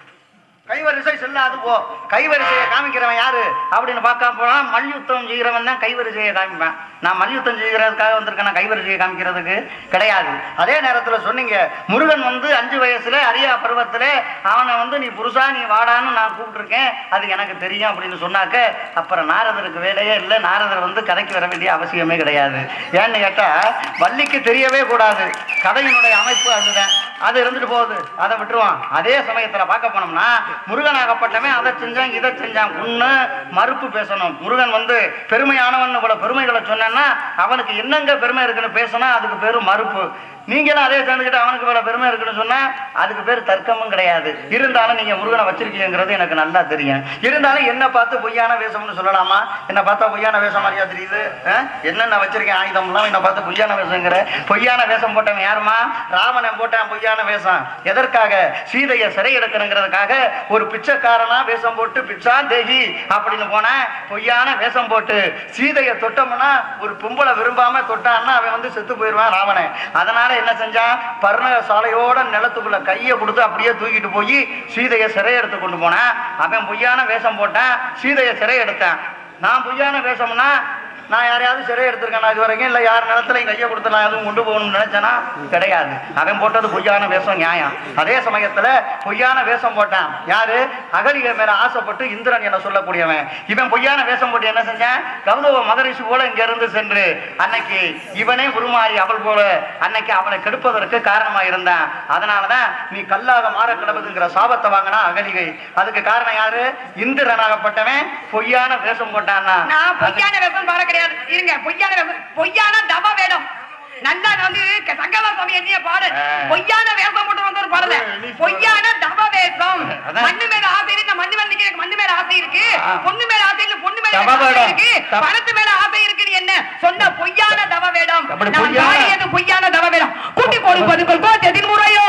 கைவரிசை செல்லாது போ கைவரிசையை காமிக்கிறவன் யாரு அப்படின்னு பார்க்க போனா மல்யுத்தம் செய்கிறவன் தான் கைவரிசையை காமிப்பான் நான் மல்யுத்தம் செய்கிறதுக்காக வந்திருக்கேன் கைவரிசையை காமிக்கிறதுக்கு கிடையாது அதே நேரத்துல சொன்னீங்க முருகன் வந்து அஞ்சு வயசுல அரியா பருவத்துல அவனை வந்து நீ புருஷா நீ வாடான்னு நான் கூப்பிட்டுருக்கேன் அது எனக்கு தெரியும் அப்படின்னு சொன்னாக்க அப்புறம் நாரதருக்கு வேலையே இல்லை நாரதர் வந்து கதைக்கு வர வேண்டிய அவசியமே கிடையாது ஏன்னு கேட்டா வள்ளிக்கு தெரியவே கூடாது கதையினுடைய அமைப்பு அதுதான் அது இருந்துட்டு போகுது அதை விட்டுருவான் அதே சமயத்துல பார்க்க போனோம்னா முருகனாகப்பட்டவன் அதை செஞ்சான் இதை செஞ்சான் ஒண்ணு மறுப்பு பேசணும் முருகன் வந்து பெருமையானவன் இவ்வளவு பெருமைகளை சொன்னேன்னா அவனுக்கு என்னங்க பெருமை இருக்குன்னு பேசினா அதுக்கு பேரு மறுப்பு நீங்களும் அதே சேர்ந்துக்கிட்டு அவனுக்கு இவ்வளவு பெருமை இருக்குன்னு சொன்னா அதுக்கு பேர் தர்க்கமும் கிடையாது இருந்தாலும் நீங்க முருகனை வச்சிருக்கீங்கிறது எனக்கு நல்லா தெரியும் இருந்தாலும் என்ன பார்த்து பொய்யான வேஷம்னு சொல்லலாமா என்ன பார்த்தா பொய்யான வேஷம் மாதிரியா தெரியுது அஹ்? என்னென்ன வச்சிருக்கேன் ஆயுதம்லாம் என்ன பார்த்து பொய்யான வேஷங்கிற பொய்யான வேஷம் போட்டவன் யாருமா ராவணன் போட்டான் பொய்யான வேஷம் எதற்காக சீதையை சிறை எடுக்கணுங்கிறதுக்காக ஒரு பிச்சைக்காரனா வேஷம் போட்டு பிச்சா தேகி அப்படின்னு போன பொய்யான வேஷம் போட்டு சீதையை தொட்டோம்னா ஒரு பொம்பளை விரும்பாம தொட்டான்னா அவன் வந்து செத்து போயிடுவான் ராவணன் அதனால என்ன செஞ்சான் பர்ணக சாலையோட நிலத்துக்குள்ள கையை கொடுத்து அப்படியே தூக்கிட்டு போய் சீதையை சிறை எடுத்து கொண்டு போனான் அவன் பொய்யான வேஷம் போட்டான் சீதையை சிறை எடுத்தான் நான் பொய்யான வேஷம்னா நான் யாரையாவது சிறை எடுத்திருக்கேன் இது வரைக்கும் இல்லை யார் நிலத்துல கையை கொடுத்து நான் எதுவும் கொண்டு போகணும்னு நினைச்சேனா கிடையாது அவன் போட்டது பொய்யான வேஷம் நியாயம் அதே சமயத்துல பொய்யான வேஷம் போட்டான் யாரு அகலிகை மேல ஆசைப்பட்டு இந்திரன் என சொல்லக்கூடியவன் இவன் பொய்யான வேஷம் போட்டு என்ன செஞ்சான் கௌதவ மகரிஷி போல இங்க இருந்து சென்று அன்னைக்கு இவனே உருமாறி அவள் போல அன்னைக்கு அவனை கெடுப்பதற்கு காரணமா இருந்தான் அதனாலதான் நீ கல்லாக மாற கிடப்புதுங்கிற சாபத்தை வாங்கினா அகலிகை அதுக்கு காரணம் யாரு இந்திரனாகப்பட்டவன் பொய்யான வேஷம் போட்டான்னா நான் பொய்யான வேஷம் பாட கிடையாது இருங்க பொய்யான வேஷம் பொய்யான தவ வேடம் நல்லா வந்து க- சங்கம சுவாமி என்னைய பாடு ஆ. பொய்யான வேஷம் போட்டு வந்து ஒரு பாடல பொய்யான தவ வேஷம் அதான். மண்ணு மேல ஆசை இருக்கு நான் மண்ணு மேல நிக்க எனக்கு மண்ணு மேல ஆசை இருக்கு ஆ. பொண்ணு மேல ஆசை இல்ல பொண்ணு மேல தவ எனக்கு ஆசை வேடம். இருக்கு தவ- பணத்து மேல ஆசை இருக்குன்னு என்ன சொன்ன பொய்யான தவ வேடம் அப்படி நான் பொய்யான- பாடியது பொய்யான தவ வேடம் கூட்டி கொடுப்பதுக்குள் கோச்சதில் முறையோ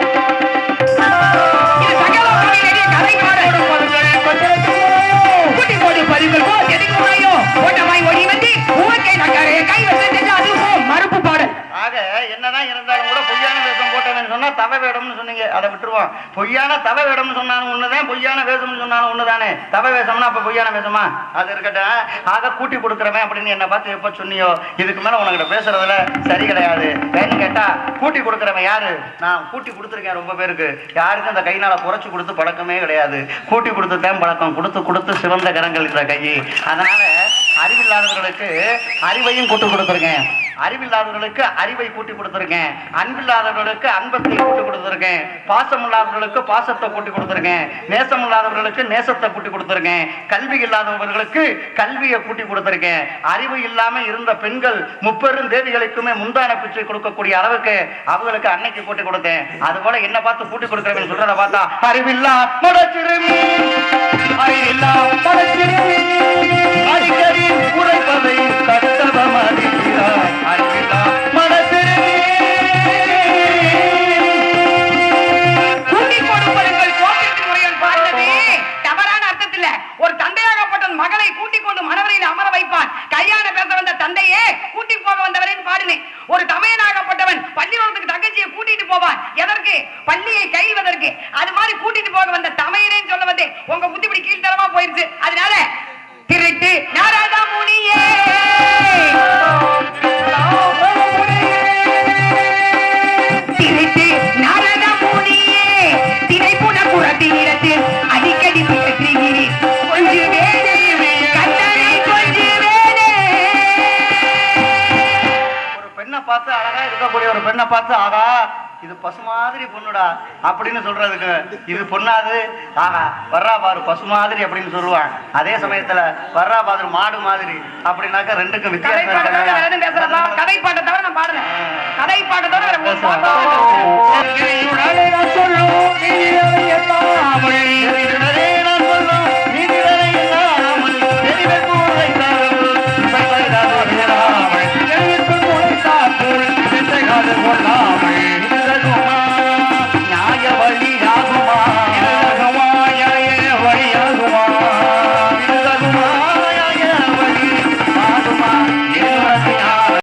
இது சகல சுவாமி எழுதிய கதை பாடு கூட்டி கொடுப்பதுக்குள் கோச்சதில் முறையோ அதை விட்டுருவோம் பொய்யான தவ வேடம்னு சொன்னாலும் ஒண்ணுதான் பொய்யான வேஷம்னு சொன்னாலும் ஒண்ணுதானே தவ வேஷம்னா அப்ப பொய்யான வேஷமா அது இருக்கட்டும் ஆக கூட்டி கொடுக்குறவன் அப்படின்னு என்ன பார்த்து எப்ப சொன்னியோ இதுக்கு மேல உனக்கிட்ட பேசுறதுல சரி கிடையாது ஏன்னு கேட்டா கூட்டி கொடுக்குறவன் யாரு நான் கூட்டி கொடுத்துருக்கேன் ரொம்ப பேருக்கு யாருக்கும் அந்த கைனால குறைச்சு கொடுத்து பழக்கமே கிடையாது கூட்டி கொடுத்துட்டேன் பழக்கம் கொடுத்து கொடுத்து சிவந்த கரங்கள் இந்த கை அதனால அறிவில்லாதவர்களுக்கு அறிவையும் கூட்டு கொடுத்துருக்கேன் அறிவில்லாதவர்களுக்கு அறிவை கூட்டி கொடுத்துருக்கேன் அன்பில்லாதவர்களுக்கு அன்பத்தை கூட்டி கொடுத்துருக்கேன் பாசம் இல்லாதவர்களுக்கு பாசத்தை கூட்டி கொடுத்துருக்கேன் நேசம் இல்லாதவர்களுக்கு நேசத்தை கூட்டி கொடுத்துருக்கேன் கல்வி இல்லாதவர்களுக்கு கல்வியை கூட்டி கொடுத்துருக்கேன் அறிவு இல்லாம இருந்த பெண்கள் முப்பெரும் தேவிகளுக்குமே முந்தான பிச்சை கொடுக்கக்கூடிய அளவுக்கு அவங்களுக்கு அன்னைக்கு கூட்டி கொடுத்தேன் அது போல என்ன பார்த்து கூட்டி கொடுக்குறவன் சொல்றத பார்த்தா அறிவில்லா மடச்சிறுமி அறிவில்லா மடச்சிறுமி அடிக்கடி உரைப்பதை தடுத்தவம் அறிகிறார் அறிவில்லா மடச்சிறுமி கூட்டி கொடுப்பவர்கள் கோட்டிட்டு முறையில் பாடுறது தவறான அர்த்தத்தில் ஒரு தந்தையாகப்பட்ட மகளை கூட்டிக் கொண்டு மனவரையில் அமர வைப்பான் கல்யாண பேச வந்த தந்தையே கூட்டி போக வந்தவரைன்னு பாடினேன் ஒரு தமையனாகப்பட்டவன் பள்ளிக்கூடத்துக்கு தங்கச்சியை கூட்டிட்டு போவான் எதற்கு பள்ளியை கைவதற்கு அது மாதிரி கூட்டிட்டு போக வந்த தமையனேன்னு சொல்ல வந்தேன் உங்க புத்தி இப்படி கீழ்த்தரமா போயிருச்சு அதனால திருட்டு நாராதா முனியே திருட்டு நாரத முனியே திரைப்புல புறத்தீரத்தில் அடிக்கடி பிறக்கிறீர் கொஞ்சு வேணே கண்ணனை கொஞ்சு வேணே ஒரு பெண்ணை பார்த்து அழகா இருக்கக்கூடிய ஒரு பெண்ணை பார்த்து ஆகா இது பசு மாதிரி பொண்ணுடா அப்படின்னு சொல்றதுக்கு இது பொண்ணாது ஆகா வர்றா பாரு பசு மாதிரி அப்படின்னு சொல்லுவான் அதே சமயத்துல வர்றா பாரு மாடு மாதிரி அப்படின்னாக்க ரெண்டுக்கும் கதை வித்தியாசம் பாட்டை தவிர வேற எதுவும் பேசலாமா இருக்கு. கதை பாட்டை தவிர நான் பாடுறேன் கதை பாட்டை தவிர வேற ஒரு பேசலாம். பாட்டு சொல்லும் நீ எல்லாம் மொழி.